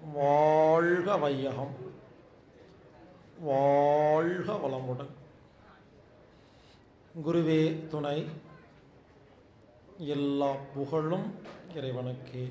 வாழ்க வையகம் வாழ்க வளமுடன் குருவே துணை எல்லா புகழும் இறைவனுக்கே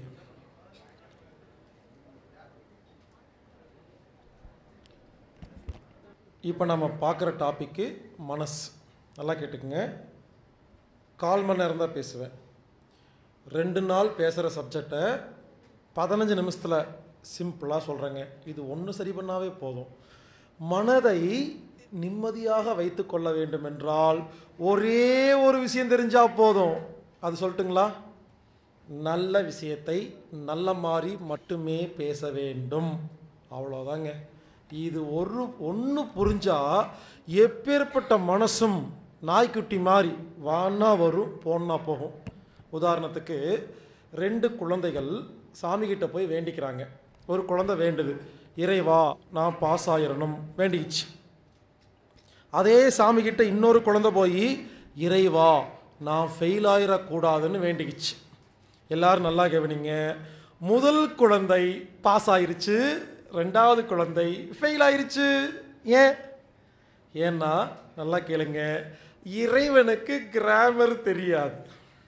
இப்போ நம்ம பார்க்குற டாப்பிக்கு மனசு நல்லா கேட்டுக்குங்க கால் மணி நேரம் தான் பேசுவேன் ரெண்டு நாள் பேசுகிற சப்ஜெக்டை பதினஞ்சு நிமிஷத்தில் சிம்பிளாக சொல்கிறேங்க இது ஒன்று சரி பண்ணாவே போதும் மனதை நிம்மதியாக வைத்து கொள்ள வேண்டும் என்றால் ஒரே ஒரு விஷயம் தெரிஞ்சால் போதும் அது சொல்லட்டுங்களா நல்ல விஷயத்தை நல்ல மாதிரி மட்டுமே பேச வேண்டும் அவ்வளோதாங்க இது ஒரு ஒன்று புரிஞ்சா எப்பேற்பட்ட மனசும் நாய்க்குட்டி மாதிரி வானா வரும் போனா போகும் உதாரணத்துக்கு ரெண்டு குழந்தைகள் சாமிகிட்ட போய் வேண்டிக்கிறாங்க ஒரு குழந்தை வேண்டுது இறைவா நான் பாஸ் ஆயிரணும் வேண்டிக்கிச்சு அதே சாமிகிட்ட இன்னொரு குழந்தை போய் இறைவா நான் ஃபெயில் ஆயிடக்கூடாதுன்னு வேண்டிக்கிச்சு எல்லாரும் நல்லா கவனிங்க முதல் குழந்தை பாஸ் ஆயிருச்சு ரெண்டாவது குழந்தை ஃபெயில் ஆயிருச்சு ஏன் ஏன்னா நல்லா கேளுங்க இறைவனுக்கு கிராமர் தெரியாது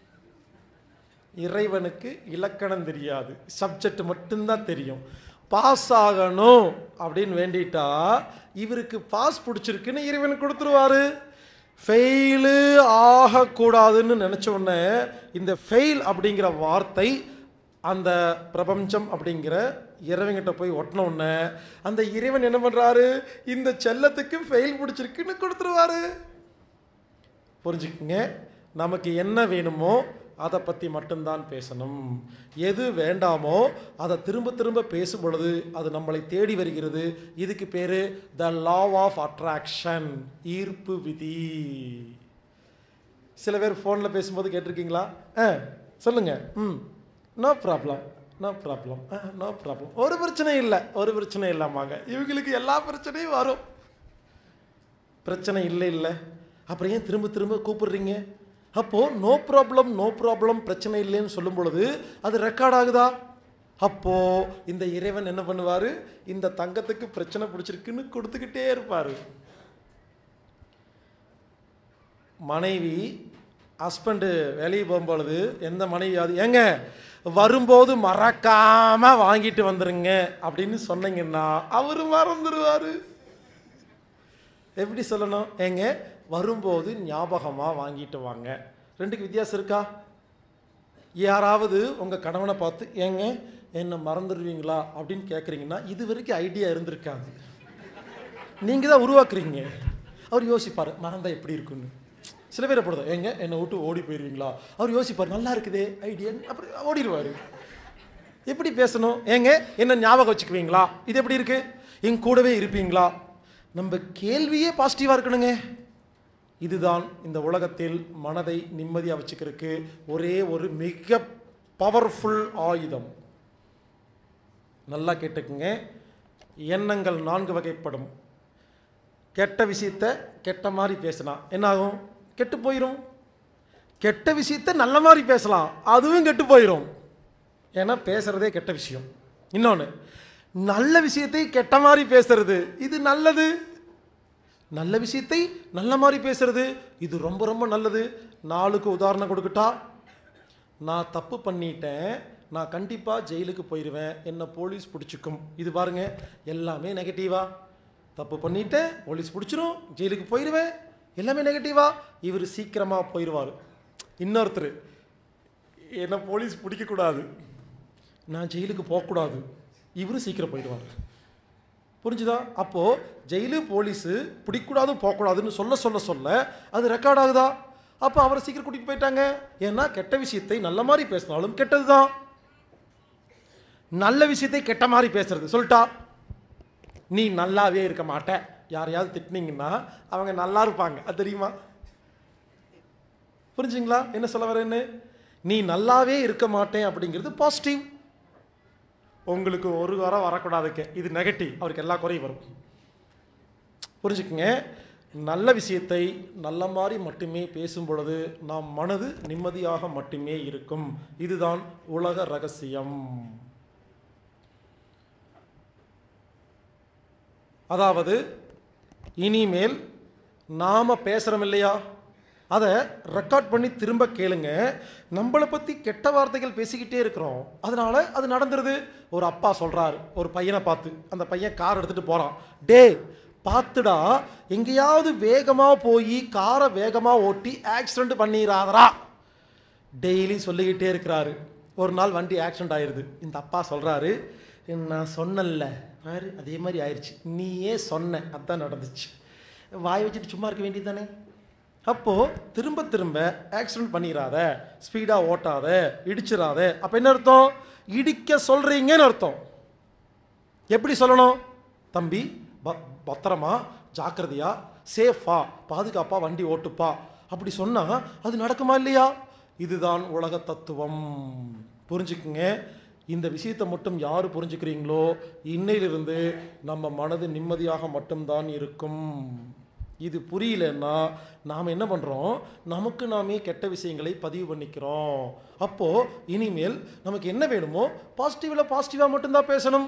இறைவனுக்கு இலக்கணம் தெரியாது சப்ஜெக்ட் மட்டும்தான் தெரியும் பாஸ் ஆகணும் அப்படின்னு வேண்டிட்டா இவருக்கு பாஸ் பிடிச்சிருக்குன்னு இறைவன் கொடுத்துருவாரு ஃபெயிலு ஆகக்கூடாதுன்னு நினச்ச உடனே இந்த ஃபெயில் அப்படிங்கிற வார்த்தை அந்த பிரபஞ்சம் அப்படிங்கிற இறைவன்கிட்ட போய் ஒட்டின உடனே அந்த இறைவன் என்ன பண்ணுறாரு இந்த செல்லத்துக்கு ஃபெயில் பிடிச்சிருக்குன்னு கொடுத்துருவாரு புரிஞ்சுக்குங்க நமக்கு என்ன வேணுமோ அதை பற்றி மட்டும்தான் பேசணும் எது வேண்டாமோ அதை திரும்ப திரும்ப பேசும் பொழுது அது நம்மளை தேடி வருகிறது இதுக்கு பேர் த law ஆஃப் அட்ராக்ஷன் ஈர்ப்பு விதி சில பேர் ஃபோனில் பேசும்போது கேட்டிருக்கீங்களா ஆ சொல்லுங்கள் ம் no problem no problem no problem ஒரு பிரச்சனை இல்லை ஒரு பிரச்சனை இல்லாமாங்க இவங்களுக்கு எல்லா பிரச்சனையும் வரும் பிரச்சனை இல்லை இல்லை அப்புறம் ஏன் திரும்ப திரும்ப கூப்பிடுறீங்க அப்போது நோ ப்ராப்ளம் நோ ப்ராப்ளம் பிரச்சனை இல்லைன்னு சொல்லும் பொழுது அது ரெக்கார்ட் ஆகுதா அப்போது இந்த இறைவன் என்ன பண்ணுவார் இந்த தங்கத்துக்கு பிரச்சனை பிடிச்சிருக்குன்னு கொடுத்துக்கிட்டே இருப்பார் மனைவி ஹஸ்பண்டு வேலைக்கு போகும்பொழுது எந்த மனைவி அது ஏங்க வரும்போது மறக்காம வாங்கிட்டு வந்துருங்க அப்படின்னு சொன்னீங்கன்னா அவர் மறந்துடுவார் எப்படி சொல்லணும் ஏங்க வரும்போது ஞாபகமாக வாங்கிட்டு வாங்க ரெண்டுக்கு வித்தியாசம் இருக்கா யாராவது உங்கள் கணவனை பார்த்து ஏங்க என்னை மறந்துடுவீங்களா அப்படின்னு கேட்குறீங்கன்னா இது வரைக்கும் ஐடியா இருந்திருக்காது நீங்கள் தான் உருவாக்குறீங்க அவர் யோசிப்பார் மறந்தா எப்படி இருக்குன்னு சில பேர் போடுதா ஏங்க என்னை விட்டு ஓடி போயிடுவீங்களா அவர் யோசிப்பார் நல்லா இருக்குதே ஐடியா அப்புறம் ஓடிடுவார் எப்படி பேசணும் ஏங்க என்ன ஞாபகம் வச்சுக்குவீங்களா இது எப்படி இருக்கு என் கூடவே இருப்பீங்களா நம்ம கேள்வியே பாசிட்டிவாக இருக்கணுங்க இதுதான் இந்த உலகத்தில் மனதை நிம்மதியாக வச்சுக்கிறதுக்கு ஒரே ஒரு மிக பவர்ஃபுல் ஆயுதம் நல்லா கேட்டுக்குங்க எண்ணங்கள் நான்கு வகைப்படும் கெட்ட விஷயத்த கெட்ட மாதிரி பேசினா என்ன ஆகும் கெட்டு போயிடும் கெட்ட விஷயத்த நல்ல மாதிரி பேசலாம் அதுவும் கெட்டு போயிடும் ஏன்னா பேசுகிறதே கெட்ட விஷயம் இன்னொன்று நல்ல விஷயத்தை கெட்ட மாதிரி பேசுறது இது நல்லது நல்ல விஷயத்தை நல்ல மாதிரி பேசுறது இது ரொம்ப ரொம்ப நல்லது நாளுக்கு உதாரணம் கொடுக்கட்டா நான் தப்பு பண்ணிட்டேன் நான் கண்டிப்பாக ஜெயிலுக்கு போயிடுவேன் என்னை போலீஸ் பிடிச்சிக்கும் இது பாருங்க எல்லாமே நெகட்டிவா தப்பு பண்ணிட்டேன் போலீஸ் பிடிச்சிரும் ஜெயிலுக்கு போயிடுவேன் எல்லாமே நெகட்டிவா இவர் சீக்கிரமாக போயிடுவார் இன்னொருத்தர் என்னை போலீஸ் பிடிக்கக்கூடாது நான் ஜெயிலுக்கு போகக்கூடாது இவரும் சீக்கிரம் போயிடுவார் புரிஞ்சுதா அப்போது ஜெயிலு போலீஸு பிடிக்கூடாது போகக்கூடாதுன்னு சொல்ல சொல்ல சொல்ல அது ரெக்கார்ட் ஆகுதா அப்போ அவரை சீக்கிரம் கூட்டிகிட்டு போயிட்டாங்க ஏன்னா கெட்ட விஷயத்தை நல்ல மாதிரி பேசினாலும் கெட்டது தான் நல்ல விஷயத்தை கெட்ட மாதிரி பேசுறது சொல்லிட்டா நீ நல்லாவே இருக்க மாட்ட யாரையாவது திட்டினீங்கன்னா அவங்க நல்லா இருப்பாங்க அது தெரியுமா புரிஞ்சுங்களா என்ன சொல்ல வரேன்னு நீ நல்லாவே இருக்க மாட்டேன் அப்படிங்கிறது பாசிட்டிவ் உங்களுக்கு ஒரு குறை வரக்கூடாதுக்கு இது நெகட்டிவ் அவருக்கு எல்லா குறையும் வரும் புரிஞ்சுக்குங்க நல்ல விஷயத்தை நல்ல மாதிரி மட்டுமே பேசும் பொழுது நாம் மனது நிம்மதியாக மட்டுமே இருக்கும் இதுதான் உலக ரகசியம் அதாவது இனிமேல் நாம் பேசுகிறோம் இல்லையா அதை ரெக்கார்ட் பண்ணி திரும்ப கேளுங்க நம்மளை பற்றி கெட்ட வார்த்தைகள் பேசிக்கிட்டே இருக்கிறோம் அதனால அது நடந்துருது ஒரு அப்பா சொல்கிறாரு ஒரு பையனை பார்த்து அந்த பையன் கார் எடுத்துகிட்டு போகிறான் டே பார்த்துடா எங்கேயாவது வேகமாக போய் காரை வேகமாக ஓட்டி ஆக்சிடென்ட் பண்ணிடாதடா டெய்லி சொல்லிக்கிட்டே இருக்கிறாரு ஒரு நாள் வண்டி ஆக்சிடென்ட் ஆயிடுது இந்த அப்பா சொல்கிறாரு நான் சொன்னல பாரு அதே மாதிரி ஆயிடுச்சு நீயே சொன்ன அதான் நடந்துச்சு வாய் வச்சுட்டு சும்மா இருக்க வேண்டியது தானே அப்போது திரும்ப திரும்ப ஆக்சிடென்ட் பண்ணிடாத ஸ்பீடாக ஓட்டாத இடிச்சிடாத அப்போ என்ன அர்த்தம் இடிக்க சொல்கிறீங்கன்னு அர்த்தம் எப்படி சொல்லணும் தம்பி ப பத்திரமா ஜாக்கிரதையா சேஃபா பாதுகாப்பா வண்டி ஓட்டுப்பா அப்படி சொன்னா அது நடக்குமா இல்லையா இதுதான் உலக தத்துவம் புரிஞ்சுக்குங்க இந்த விஷயத்தை மட்டும் யார் புரிஞ்சுக்கிறீங்களோ இன்னையிலிருந்து நம்ம மனது நிம்மதியாக மட்டும்தான் இருக்கும் இது புரியலன்னா நாம் என்ன பண்ணுறோம் நமக்கு நாமே கெட்ட விஷயங்களை பதிவு பண்ணிக்கிறோம் அப்போது இனிமேல் நமக்கு என்ன வேணுமோ பாசிட்டிவில் பாசிட்டிவாக மட்டும்தான் பேசணும்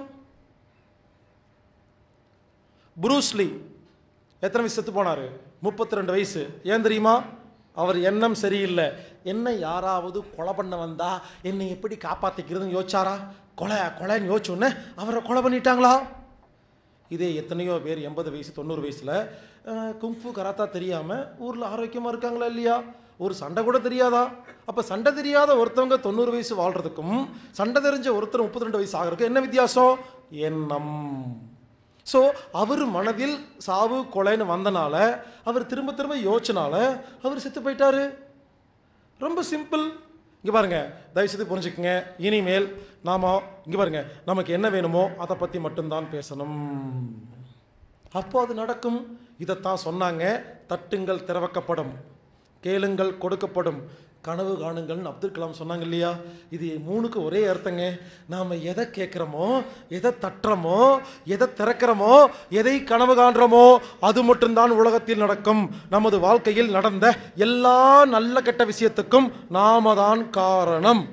புரூஸ்லி எத்தனை வயசு செத்து போனார் முப்பத்தி ரெண்டு வயசு ஏன் தெரியுமா அவர் எண்ணம் சரியில்லை என்ன யாராவது கொலை பண்ண வந்தா என்னை எப்படி காப்பாற்றிக்கிறதுன்னு யோசிச்சாரா கொலை கொலைன்னு யோசிச்சோன்னே அவரை கொலை பண்ணிட்டாங்களா இதே எத்தனையோ பேர் எண்பது வயசு தொண்ணூறு வயசில் குங்ஃபு கராத்தா தெரியாமல் ஊரில் ஆரோக்கியமாக இருக்காங்களா இல்லையா ஒரு சண்டை கூட தெரியாதா அப்போ சண்டை தெரியாத ஒருத்தவங்க தொண்ணூறு வயசு வாழ்கிறதுக்கும் சண்டை தெரிஞ்ச ஒருத்தர் முப்பத்தி ரெண்டு வயசு ஆகிறதுக்கும் என்ன வித்தியாசம் எண்ணம் ஸோ அவர் மனதில் சாவு கொலைன்னு வந்தனால அவர் திரும்ப திரும்ப யோசிச்சனால அவர் செத்து போயிட்டாரு ரொம்ப சிம்பிள் இங்கே பாருங்க தயவுசெய்து புரிஞ்சுக்கங்க இனிமேல் நாம இங்கே பாருங்க நமக்கு என்ன வேணுமோ அதை பற்றி மட்டும்தான் பேசணும் அப்போ அது நடக்கும் இதைத்தான் சொன்னாங்க தட்டுங்கள் திறவக்கப்படும் கேளுங்கள் கொடுக்கப்படும் கனவு காணுங்கள்னு அப்துல் கலாம் சொன்னாங்க இல்லையா இது மூணுக்கு ஒரே அர்த்தங்க நாம் எதை கேட்குறோமோ எதை தட்டுறோமோ எதை திறக்கிறோமோ எதை கனவு காண்றோமோ அது மட்டும்தான் உலகத்தில் நடக்கும் நமது வாழ்க்கையில் நடந்த எல்லா நல்ல கெட்ட விஷயத்துக்கும் நாம தான் காரணம்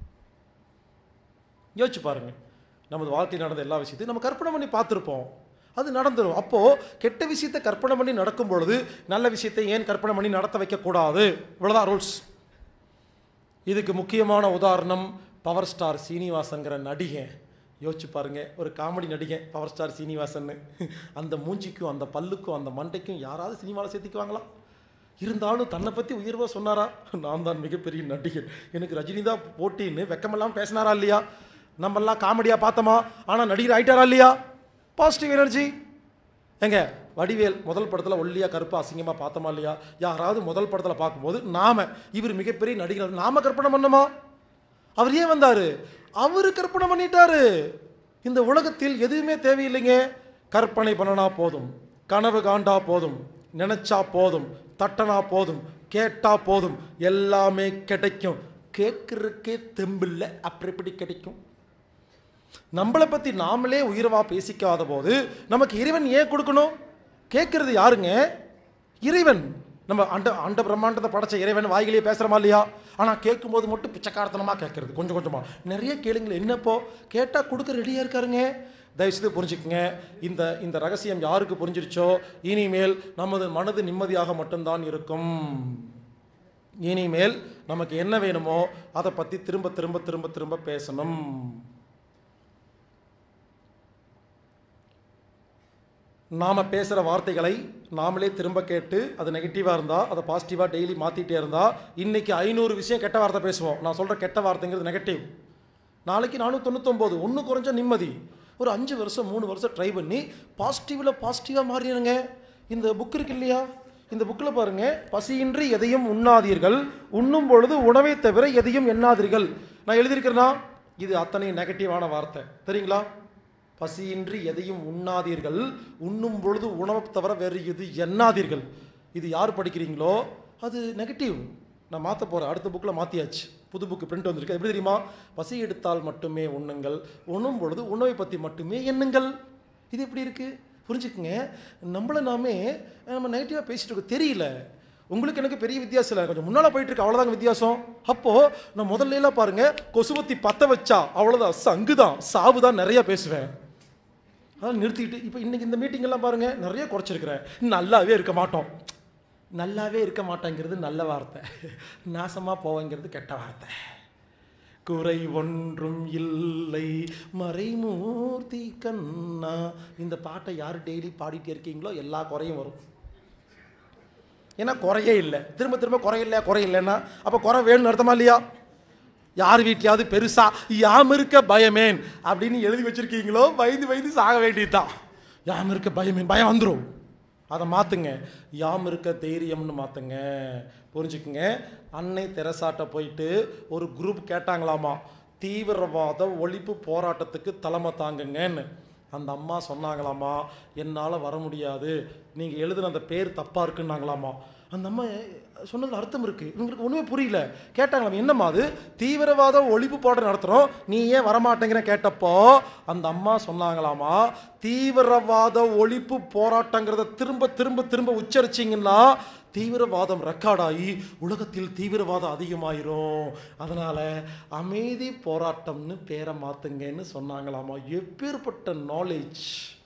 யோசிச்சு பாருங்க நமது வாழ்க்கையில் நடந்த எல்லா விஷயத்தையும் நம்ம கற்பனை பண்ணி பார்த்துருப்போம் அது நடந்துடும் அப்போது கெட்ட விஷயத்தை கற்பனை பண்ணி நடக்கும் பொழுது நல்ல விஷயத்தை ஏன் கற்பனை பண்ணி நடத்த வைக்கக்கூடாது இவ்வளோதான் ரூல்ஸ் இதுக்கு முக்கியமான உதாரணம் பவர் ஸ்டார் சீனிவாசன்கிற நடிகை யோசிச்சு பாருங்க ஒரு காமெடி நடிகை பவர் ஸ்டார் சீனிவாசன் அந்த மூஞ்சிக்கும் அந்த பல்லுக்கும் அந்த மண்டைக்கும் யாராவது சினிமாவில் சேர்த்திக்குவாங்களா இருந்தாலும் தன்னை பற்றி உயர்வாக சொன்னாரா நான் தான் மிகப்பெரிய நடிகர் எனக்கு ரஜினி தான் போட்டின்னு வெக்கமெல்லாம் பேசினாரா இல்லையா நம்மெல்லாம் காமெடியாக பார்த்தோமா ஆனால் நடிகர் ஆயிட்டாரா இல்லையா பாசிட்டிவ் எனர்ஜி எங்க வடிவேல் முதல் படத்தில் ஒல்லியாக கருப்பு அசிங்கமாக பார்த்தோமா இல்லையா யாராவது முதல் படத்தில் பார்க்கும்போது நாம இவர் மிகப்பெரிய நடிகர் நாம கற்பனை பண்ணோமா அவர் ஏன் வந்தார் அவர் கற்பனை பண்ணிட்டாரு இந்த உலகத்தில் எதுவுமே தேவையில்லைங்க கற்பனை பண்ணனா போதும் கனவு காண்டா போதும் நினைச்சா போதும் தட்டனா போதும் கேட்டா போதும் எல்லாமே கிடைக்கும் கேட்கறதுக்கே தெம்பில்ல அப்புறம் எப்படி கிடைக்கும் நம்மளை பற்றி நாமளே உயர்வா பேசிக்காத போது நமக்கு இறைவன் ஏன் கொடுக்கணும் கேட்கறது யாருங்க இறைவன் நம்ம அண்ட அண்ட பிரம்மாண்டத்தை படைச்ச இறைவன் வாய்களே பேசுகிறோமா இல்லையா ஆனால் கேட்கும்போது மட்டும் பிச்சைக்காரத்தனமாக கேட்கறது கொஞ்சம் கொஞ்சமாக நிறைய கேளுங்களேன் என்னப்போ கேட்டால் கொடுக்க ரெடியாக இருக்காருங்க தயவுசெய்து புரிஞ்சுக்குங்க இந்த இந்த ரகசியம் யாருக்கு புரிஞ்சிருச்சோ இனிமேல் நமது மனது நிம்மதியாக மட்டும்தான் இருக்கும் இனிமேல் நமக்கு என்ன வேணுமோ அதை பற்றி திரும்ப திரும்ப திரும்ப திரும்ப பேசணும் நாம் பேசுகிற வார்த்தைகளை நாமளே திரும்ப கேட்டு அது நெகட்டிவாக இருந்தால் அதை பாசிட்டிவாக டெய்லி மாற்றிட்டே இருந்தால் இன்றைக்கி ஐநூறு விஷயம் கெட்ட வார்த்தை பேசுவோம் நான் சொல்கிற கெட்ட வார்த்தைங்கிறது நெகட்டிவ் நாளைக்கு நானூற்றி தொண்ணூத்தொம்போது ஒன்று குறைஞ்ச நிம்மதி ஒரு அஞ்சு வருஷம் மூணு வருஷம் ட்ரை பண்ணி பாசிட்டிவில் பாசிட்டிவாக மாறிடுங்க இந்த புக் இருக்கு இல்லையா இந்த புக்கில் பாருங்க பசியின்றி எதையும் உண்ணாதீர்கள் உண்ணும் பொழுது உணவை தவிர எதையும் எண்ணாதீர்கள் நான் எழுதியிருக்கிறேன்னா இது அத்தனை நெகட்டிவான வார்த்தை தெரியுங்களா பசியின்றி எதையும் உண்ணாதீர்கள் உண்ணும் பொழுது உணவை தவிர வேறு எது எண்ணாதீர்கள் இது யார் படிக்கிறீங்களோ அது நெகட்டிவ் நான் மாற்ற போகிறேன் அடுத்த புக்கில் மாற்றியாச்சு புது புக்கு பிரிண்ட் வந்திருக்கு எப்படி தெரியுமா பசி எடுத்தால் மட்டுமே உண்ணுங்கள் உண்ணும் பொழுது உணவை பற்றி மட்டுமே எண்ணுங்கள் இது எப்படி இருக்குது புரிஞ்சுக்குங்க நம்மளை நாமே நம்ம நெகட்டிவாக பேசிட்டு இருக்கோம் தெரியல உங்களுக்கு எனக்கு பெரிய வித்தியாசம் இல்லை கொஞ்சம் முன்னால் போயிட்டு இருக்கு அவ்வளோதாங்க வித்தியாசம் அப்போது நான் முதல்ல எல்லாம் பாருங்க கொசுவத்தி பற்ற வச்சா அவ்வளோதான் சங்கு தான் சாவு தான் நிறைய பேசுவேன் அதெல்லாம் நிறுத்திட்டு இப்போ இன்றைக்கி இந்த மீட்டிங்கெல்லாம் பாருங்கள் நிறைய குறைச்சிருக்கிறேன் நல்லாவே இருக்க மாட்டோம் நல்லாவே இருக்க மாட்டேங்கிறது நல்ல வார்த்தை நாசமாக போவேங்கிறது கெட்ட வார்த்தை குறை ஒன்றும் இல்லை மறைமூர்த்தி கண்ணா இந்த பாட்டை யார் டெய்லி பாடிட்டே இருக்கீங்களோ எல்லா குறையும் வரும் ஏன்னா குறையே இல்லை திரும்ப திரும்ப குறை இல்லை குறை இல்லைன்னா அப்போ குறை வேணும்னு அர்த்தமா இல்லையா யார் வீட்லையாவது பெருசா யாம் இருக்க பயமேன் அப்படின்னு எழுதி வச்சிருக்கீங்களோ வயது வயது சாக வேண்டியதுதான் யாம் இருக்க பயமேன் பயம் வந்துடும் அதை மாற்றுங்க யாம் இருக்க தைரியம்னு மாற்றுங்க புரிஞ்சுக்குங்க அன்னை தெரசாட்ட போயிட்டு ஒரு குரூப் கேட்டாங்களாமா தீவிரவாத ஒழிப்பு போராட்டத்துக்கு தலைமை தாங்குங்கன்னு அந்த அம்மா சொன்னாங்களாமா என்னால் வர முடியாது நீங்கள் எழுதுன அந்த பேர் தப்பாக இருக்குன்னாங்களாமா அந்த அம்மா சொன்னதில் அர்த்தம் இருக்குது இவங்களுக்கு ஒன்றுமே புரியல கேட்டாங்களாம் என்னம்மா அது தீவிரவாத ஒழிப்பு போராட்டம் நடத்துகிறோம் நீ ஏன் வரமாட்டேங்கிற கேட்டப்போ அந்த அம்மா சொன்னாங்களாமா தீவிரவாத ஒழிப்பு போராட்டங்கிறத திரும்ப திரும்ப திரும்ப உச்சரிச்சிங்கன்னா தீவிரவாதம் ரெக்கார்டாகி உலகத்தில் தீவிரவாதம் அதிகமாயிரும் அதனால் அமைதி போராட்டம்னு பேரை மாற்றுங்கன்னு சொன்னாங்களாமா எப்பேற்பட்ட நாலேஜ்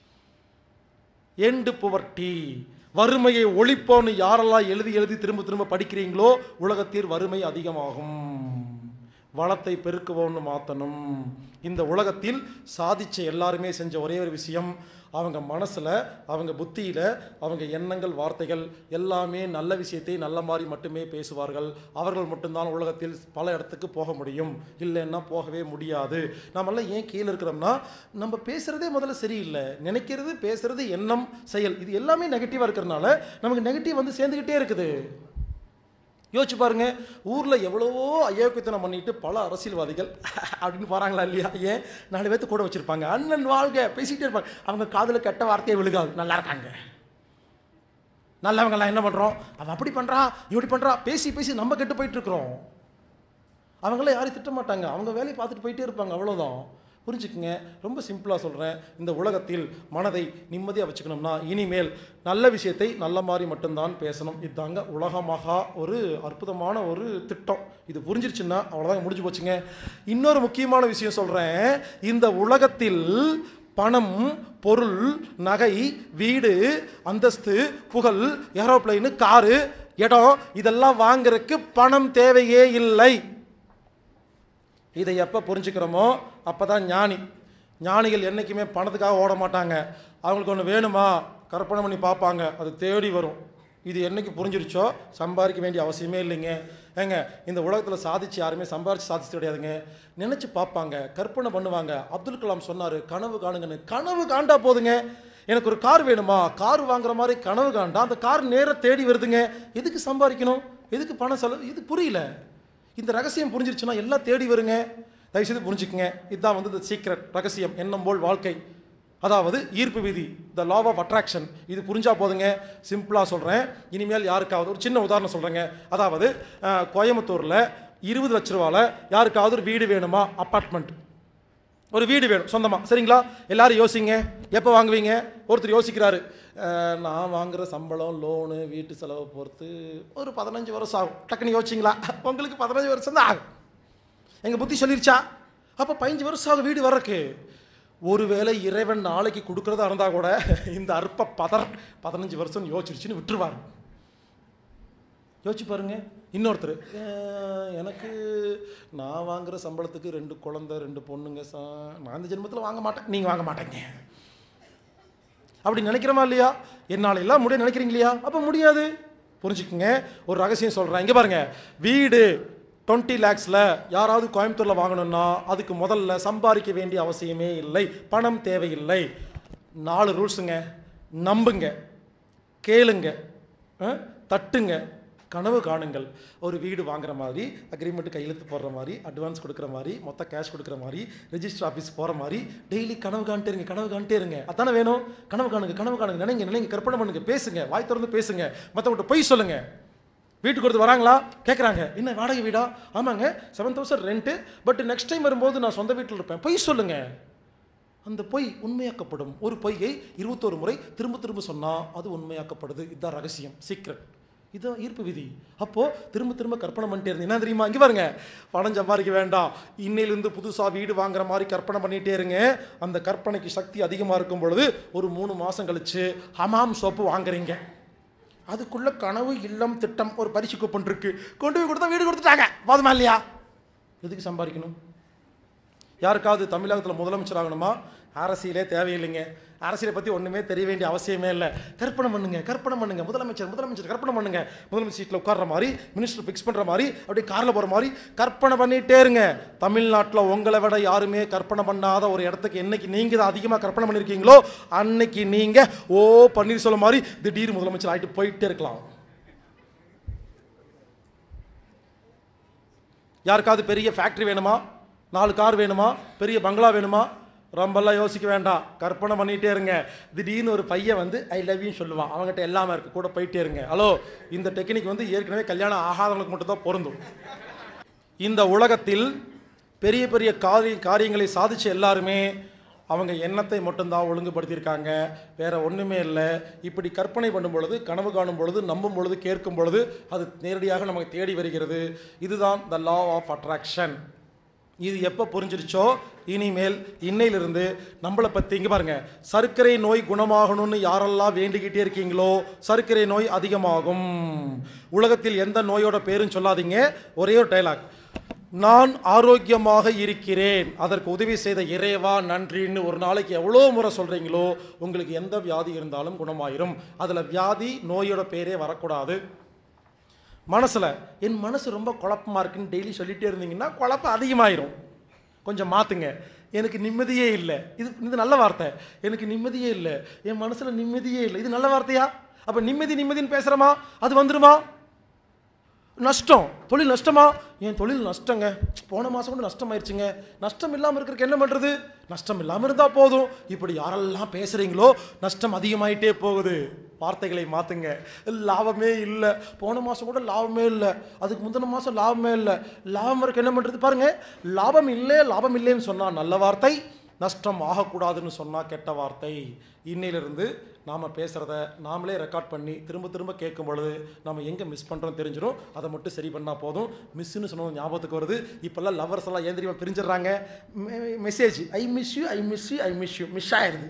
எண்டு புவர்ட்டி வறுமையை ஒழிப்போன்னு யாரெல்லாம் எழுதி எழுதி திரும்ப திரும்ப படிக்கிறீங்களோ உலகத்தில் வறுமை அதிகமாகும் வளத்தை பெருக்குவோன்னு மாற்றணும் இந்த உலகத்தில் சாதிச்ச எல்லாருமே செஞ்ச ஒரே ஒரு விஷயம் அவங்க மனசில் அவங்க புத்தியில் அவங்க எண்ணங்கள் வார்த்தைகள் எல்லாமே நல்ல விஷயத்தை நல்ல மாதிரி மட்டுமே பேசுவார்கள் அவர்கள் மட்டும்தான் உலகத்தில் பல இடத்துக்கு போக முடியும் இல்லைன்னா போகவே முடியாது நம்மெல்லாம் ஏன் கீழே இருக்கிறோம்னா நம்ம பேசுகிறதே முதல்ல சரியில்லை நினைக்கிறது பேசுகிறது எண்ணம் செயல் இது எல்லாமே நெகட்டிவாக இருக்கிறனால நமக்கு நெகட்டிவ் வந்து சேர்ந்துக்கிட்டே இருக்குது யோசிச்சு பாருங்க ஊரில் எவ்வளவோ அயோக்கியத்தனம் பண்ணிட்டு பல அரசியல்வாதிகள் அப்படின்னு போகிறாங்களா இல்லையா ஏன் நாலு பேர்த்து கூட வச்சுருப்பாங்க அண்ணன் வாழ்க பேசிக்கிட்டே இருப்பாங்க அவங்க காதில் கெட்ட வார்த்தையை விழுகாது நல்லா இருக்காங்க நல்லவங்கெல்லாம் என்ன பண்ணுறோம் அவன் அப்படி பண்ணுறா இப்படி பண்ணுறா பேசி பேசி நம்ம கெட்டு போயிட்டு இருக்கிறோம் அவங்களாம் யாரையும் திட்ட மாட்டாங்க அவங்க வேலையை பார்த்துட்டு போயிட்டே இருப்பாங்க அவ்வளோதான் புரிஞ்சுக்குங்க ரொம்ப சிம்பிளாக சொல்கிறேன் இந்த உலகத்தில் மனதை நிம்மதியாக வச்சுக்கணும்னா இனிமேல் நல்ல விஷயத்தை நல்ல மாதிரி மட்டும்தான் பேசணும் இதுதாங்க உலகமாக ஒரு அற்புதமான ஒரு திட்டம் இது புரிஞ்சிருச்சுன்னா அவ்வளோதான் முடிஞ்சு போச்சுங்க இன்னொரு முக்கியமான விஷயம் சொல்கிறேன் இந்த உலகத்தில் பணம் பொருள் நகை வீடு அந்தஸ்து புகழ் ஏரோப்ளைனு காரு இடம் இதெல்லாம் வாங்குறதுக்கு பணம் தேவையே இல்லை இதை எப்போ புரிஞ்சுக்கிறோமோ அப்போ தான் ஞானி ஞானிகள் என்றைக்குமே பணத்துக்காக ஓட மாட்டாங்க அவங்களுக்கு ஒன்று வேணுமா கற்பனை பண்ணி பார்ப்பாங்க அது தேடி வரும் இது என்னைக்கு புரிஞ்சிருச்சோ சம்பாதிக்க வேண்டிய அவசியமே இல்லைங்க ஏங்க இந்த உலகத்தில் சாதிச்சு யாருமே சம்பாரிச்சு சாதிச்சு கிடையாதுங்க நினச்சி பார்ப்பாங்க கற்பனை பண்ணுவாங்க அப்துல் கலாம் சொன்னார் கனவு காணுங்கன்னு கனவு காண்டா போதுங்க எனக்கு ஒரு கார் வேணுமா கார் வாங்குற மாதிரி கனவு காண்டா அந்த கார் நேராக தேடி வருதுங்க எதுக்கு சம்பாதிக்கணும் எதுக்கு பணம் செலவு இது புரியல இந்த ரகசியம் புரிஞ்சிருச்சுன்னா எல்லாம் தேடி வருங்க தயவுசெய்து புரிஞ்சுக்குங்க இதுதான் வந்து த சீக்ரெட் ரகசியம் எண்ணம் போல் வாழ்க்கை அதாவது ஈர்ப்பு விதி த லா ஆஃப் அட்ராக்ஷன் இது புரிஞ்சா போதுங்க சிம்பிளாக சொல்கிறேன் இனிமேல் யாருக்காவது ஒரு சின்ன உதாரணம் சொல்கிறேங்க அதாவது அஹ், கோயம்புத்தூரில் இருபது லட்ச ரூபாவில் யாருக்காவது ஒரு வீடு வேணுமா அப்பார்ட்மெண்ட் ஒரு வீடு வேணும் சொந்தமாக சரிங்களா எல்லாரும் யோசிங்க எப்போ வாங்குவீங்க ஒருத்தர் யோசிக்கிறாரு அஹ், நான் வாங்குற சம்பளம் லோனு வீட்டு செலவை பொறுத்து ஒரு பதினஞ்சு வருஷம் ஆகும் டக்குன்னு யோசிச்சிங்களா உங்களுக்கு பதினஞ்சு வருஷம் தான் ஆகும் எங்கள் புத்தி சொல்லிருச்சா அப்போ பதினஞ்சு வருஷம் ஆகும் வீடு வர்றக்கு ஒருவேளை இறைவன் நாளைக்கு கொடுக்குறதா இருந்தால் கூட இந்த அற்ப பதர் பதினஞ்சு வருஷம் யோசிச்சிருச்சுன்னு விட்டுருவார் யோசிச்சு பாருங்க இன்னொருத்தர் "அஹ், எனக்கு நான் வாங்குற சம்பளத்துக்கு ரெண்டு குழந்தை ரெண்டு பொண்ணுங்க சா நான் இந்த ஜென்மத்தில் வாங்க மாட்டேன் நீங்கள் வாங்க மாட்டேங்க அப்படி நினைக்கிறோமா இல்லையா என்னால் எல்லாம் முடிய நினைக்கிறீங்க இல்லையா அப்போ முடியாது புரிஞ்சுக்குங்க ஒரு ரகசியம் சொல்கிறேன் இங்கே பாருங்க வீடு டுவெண்ட்டி லேக்ஸில் யாராவது கோயம்புத்தூரில் வாங்கணும்னா அதுக்கு முதல்ல சம்பாதிக்க வேண்டிய அவசியமே இல்லை பணம் தேவையில்லை நாலு ரூல்ஸுங்க நம்புங்க கேளுங்க அஹ், தட்டுங்க கனவு காணுங்கள் ஒரு வீடு வாங்குற மாதிரி அக்ரிமெண்ட் கையெழுத்து போடுற மாதிரி அட்வான்ஸ் கொடுக்குற மாதிரி மொத்த கேஷ் கொடுக்குற மாதிரி ரெஜிஸ்டர் ஆஃபீஸ் போகிற மாதிரி டெய்லி கனவு காண்ட்டே இருங்க கனவு காண்ட்டே இருங்க அதானே வேணும் கனவு காணுங்க கனவு காணுங்க நினைங்க நினைங்க கற்பனை பண்ணுங்க பேசுங்க வாய் திறந்து பேசுங்க மற்றவங்கள்ட்ட பொய் சொல்லுங்க வீட்டுக்கு ஒருத்தர் வராங்களா கேட்குறாங்க என்ன வாடகை வீடா ஆமாங்க seven thousand rent but next time வரும்போது நான் சொந்த வீட்டில் இருப்பேன் பொய் சொல்லுங்க அந்த பொய் உண்மையாக்கப்படும் ஒரு பொய்யை இருபத்தோரு முறை திரும்ப திரும்ப சொன்னால் அது உண்மையாக்கப்படுது இதுதான் ரகசியம் சீக்ரெட் இதோ ஈர்ப்பு விதி அப்போது திரும்ப திரும்ப கற்பனை பண்ணிட்டே இருந்தேன் என்ன தெரியுமா இங்கே பாருங்க பணம் சம்பாதிக்க வேண்டாம் இன்னையிலேருந்து புதுசாக வீடு வாங்குற மாதிரி கற்பனை பண்ணிகிட்டே இருங்க அந்த கற்பனைக்கு சக்தி அதிகமாக இருக்கும் பொழுது ஒரு மூணு மாதம் கழிச்சு ஹமாம் சோப்பு வாங்குறீங்க அதுக்குள்ள கனவு இல்லம் திட்டம் ஒரு பரிசு கூப்பன் இருக்கு கொண்டு போய் கொடுத்தா வீடு கொடுத்துட்டாங்க போதுமா இல்லையா எதுக்கு சம்பாதிக்கணும் யாருக்காவது தமிழகத்தில் முதலமைச்சர் ஆகணுமா அரசியலே தேவையில்லைங்க அரசியலை பற்றி ஒன்றுமே தெரிய வேண்டிய அவசியமே இல்லை கற்பனை பண்ணுங்க கற்பனை பண்ணுங்க முதலமைச்சர் முதலமைச்சர் கற்பனை பண்ணுங்க முதலமைச்சர் சீட்டில் உட்கார்ற மாதிரி மினிஸ்டர் ஃபிக்ஸ் பண்ணுற மாதிரி அப்படியே காரில் போகிற மாதிரி கற்பனை பண்ணிகிட்டே இருங்க தமிழ்நாட்டில் உங்களை விட யாருமே கற்பனை பண்ணாத ஒரு இடத்துக்கு என்னைக்கு நீங்கள் தான் அதிகமாக கற்பனை பண்ணியிருக்கீங்களோ அன்னைக்கு நீங்கள் ஓ பன்னீர்செல்வம் மாதிரி திடீர் முதலமைச்சர் ஆகிட்டு போயிட்டே இருக்கலாம் யாருக்காவது பெரிய ஃபேக்ட்ரி வேணுமா நாலு கார் வேணுமா பெரிய பங்களா வேணுமா ரொம்பலாம் யோசிக்க வேண்டாம் கற்பனை பண்ணிகிட்டே இருங்க திடீர்னு ஒரு பையன் வந்து ஐ லவ் யூ சொல்லுவான் அவங்ககிட்ட எல்லாமே இருக்குது கூட போயிட்டே இருங்க ஹலோ இந்த டெக்னிக் வந்து ஏற்கனவே கல்யாணம் ஆகாதவங்களுக்கு மட்டும் தான் பொருந்தும் இந்த உலகத்தில் பெரிய பெரிய காரிய காரியங்களை சாதிச்ச எல்லாருமே அவங்க எண்ணத்தை மட்டும்தான் ஒழுங்குபடுத்தியிருக்காங்க வேற ஒன்றுமே இல்லை இப்படி கற்பனை பண்ணும் பொழுது கனவு காணும் பொழுது நம்பும் பொழுது கேட்கும் பொழுது அது நேரடியாக நமக்கு தேடி வருகிறது இதுதான் த லா ஆஃப் அட்ராக்ஷன் இது எப்போ புரிஞ்சிருச்சோ இனிமேல் இன்னையிலிருந்து நம்மளை பற்றி இங்கே பாருங்க சர்க்கரை நோய் குணமாகணும்னு யாரெல்லாம் வேண்டிக்கிட்டே இருக்கீங்களோ சர்க்கரை நோய் அதிகமாகும் உலகத்தில் எந்த நோயோட பேரும் சொல்லாதீங்க ஒரே ஒரு டைலாக் நான் ஆரோக்கியமாக இருக்கிறேன் அதற்கு உதவி செய்த இறைவா நன்றின்னு ஒரு நாளைக்கு எவ்வளோ முறை சொல்கிறீங்களோ உங்களுக்கு எந்த வியாதி இருந்தாலும் குணமாயிரும் அதில் வியாதி நோயோட பேரே வரக்கூடாது மனசில் என் மனசு ரொம்ப குழப்பமா இருக்குன்னு டெய்லி சொல்லிட்டே இருந்தீங்கன்னா குழப்பம் அதிகமாயிரும் கொஞ்சம் மாற்றுங்க எனக்கு நிம்மதியே இல்லை இது இது நல்ல வார்த்தை எனக்கு நிம்மதியே இல்லை என் மனசில் நிம்மதியே இல்லை இது நல்ல வார்த்தையா அப்போ நிம்மதி நிம்மதின்னு பேசுகிறோமா அது வந்துருமா நஷ்டம் தொழில் நஷ்டமா என் தொழில் நஷ்டங்க போன மாதம் கூட நஷ்டமாயிருச்சுங்க நஷ்டம் இல்லாமல் இருக்கிறதுக்கு என்ன பண்ணுறது நஷ்டம் இல்லாமல் இருந்தால் போதும் இப்படி யாரெல்லாம் பேசுகிறீங்களோ நஷ்டம் அதிகமாயிட்டே போகுது வார்த்தைகளை மாற்றுங்க லாபமே இல்லை போன மாதம் கூட லாபமே இல்லை அதுக்கு முந்தின மாதம் லாபமே இல்லை லாபம் இருக்க என்ன பண்ணுறது பாருங்கள் லாபம் இல்லை லாபம் இல்லைன்னு சொன்னால் நல்ல வார்த்தை நஷ்டம் ஆகக்கூடாதுன்னு சொன்னால் கெட்ட வார்த்தை இன்னையிலிருந்து நாம் பேசுகிறத நாமளே ரெக்கார்ட் பண்ணி திரும்ப திரும்ப கேட்கும் பொழுது நம்ம எங்கே மிஸ் பண்ணுறோம் தெரிஞ்சிடும் அதை மட்டும் சரி பண்ணால் போதும் மிஸ்ஸுன்னு சொன்னது ஞாபகத்துக்கு வருது இப்போல்லாம் லவர்ஸ் எல்லாம் ஏன் தெரியுமா பிரிஞ்சிடுறாங்க message I miss you I miss you I miss you miss ஆயிடுது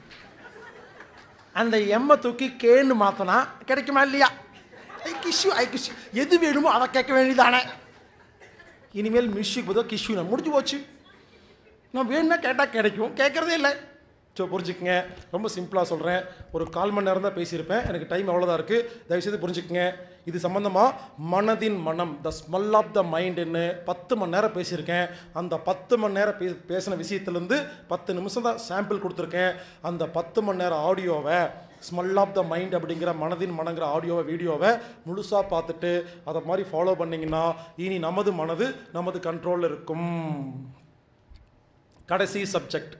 அந்த எம்மை தூக்கி கேன்னு மாற்றினா கிடைக்குமா இல்லையா ஐ கிஷ்யூ ஐ கிஷ்யூ எது வேணுமோ அதை கேட்க வேண்டியதானே இனிமேல் மிஷ்யூக்கு பதிலாக கிஷ்யூ நான் முடிஞ்சு போச்சு நான் வேணும்னா கேட்டால் கிடைக்கும் கேட்குறதே இல்லை ஸோ புரிஞ்சுக்கங்க ரொம்ப சிம்பிளாக சொல்கிறேன் ஒரு கால் மணி நேரம் தான் பேசியிருப்பேன் எனக்கு டைம் அவ்வளோதான் இருக்குது தயவுசெய்து புரிஞ்சுக்கங்க இது சம்மந்தமாக மனதின் மனம் த ஸ்மெல் ஆஃப் த மைண்டுன்னு பத்து மணி நேரம் பேசியிருக்கேன் அந்த பத்து மணி நேரம் பே பேசின விஷயத்துலேருந்து பத்து நிமிஷம் தான் சாம்பிள் கொடுத்துருக்கேன் அந்த பத்து மணி நேரம் ஆடியோவை ஸ்மெல் ஆஃப் த மைண்ட் அப்படிங்கிற மனதின் மனங்கிற ஆடியோவை வீடியோவை முழுசாக பார்த்துட்டு அதை மாதிரி ஃபாலோ பண்ணிங்கன்னா இனி நமது மனது நமது கண்ட்ரோலில் இருக்கும் கடைசி சப்ஜெக்ட்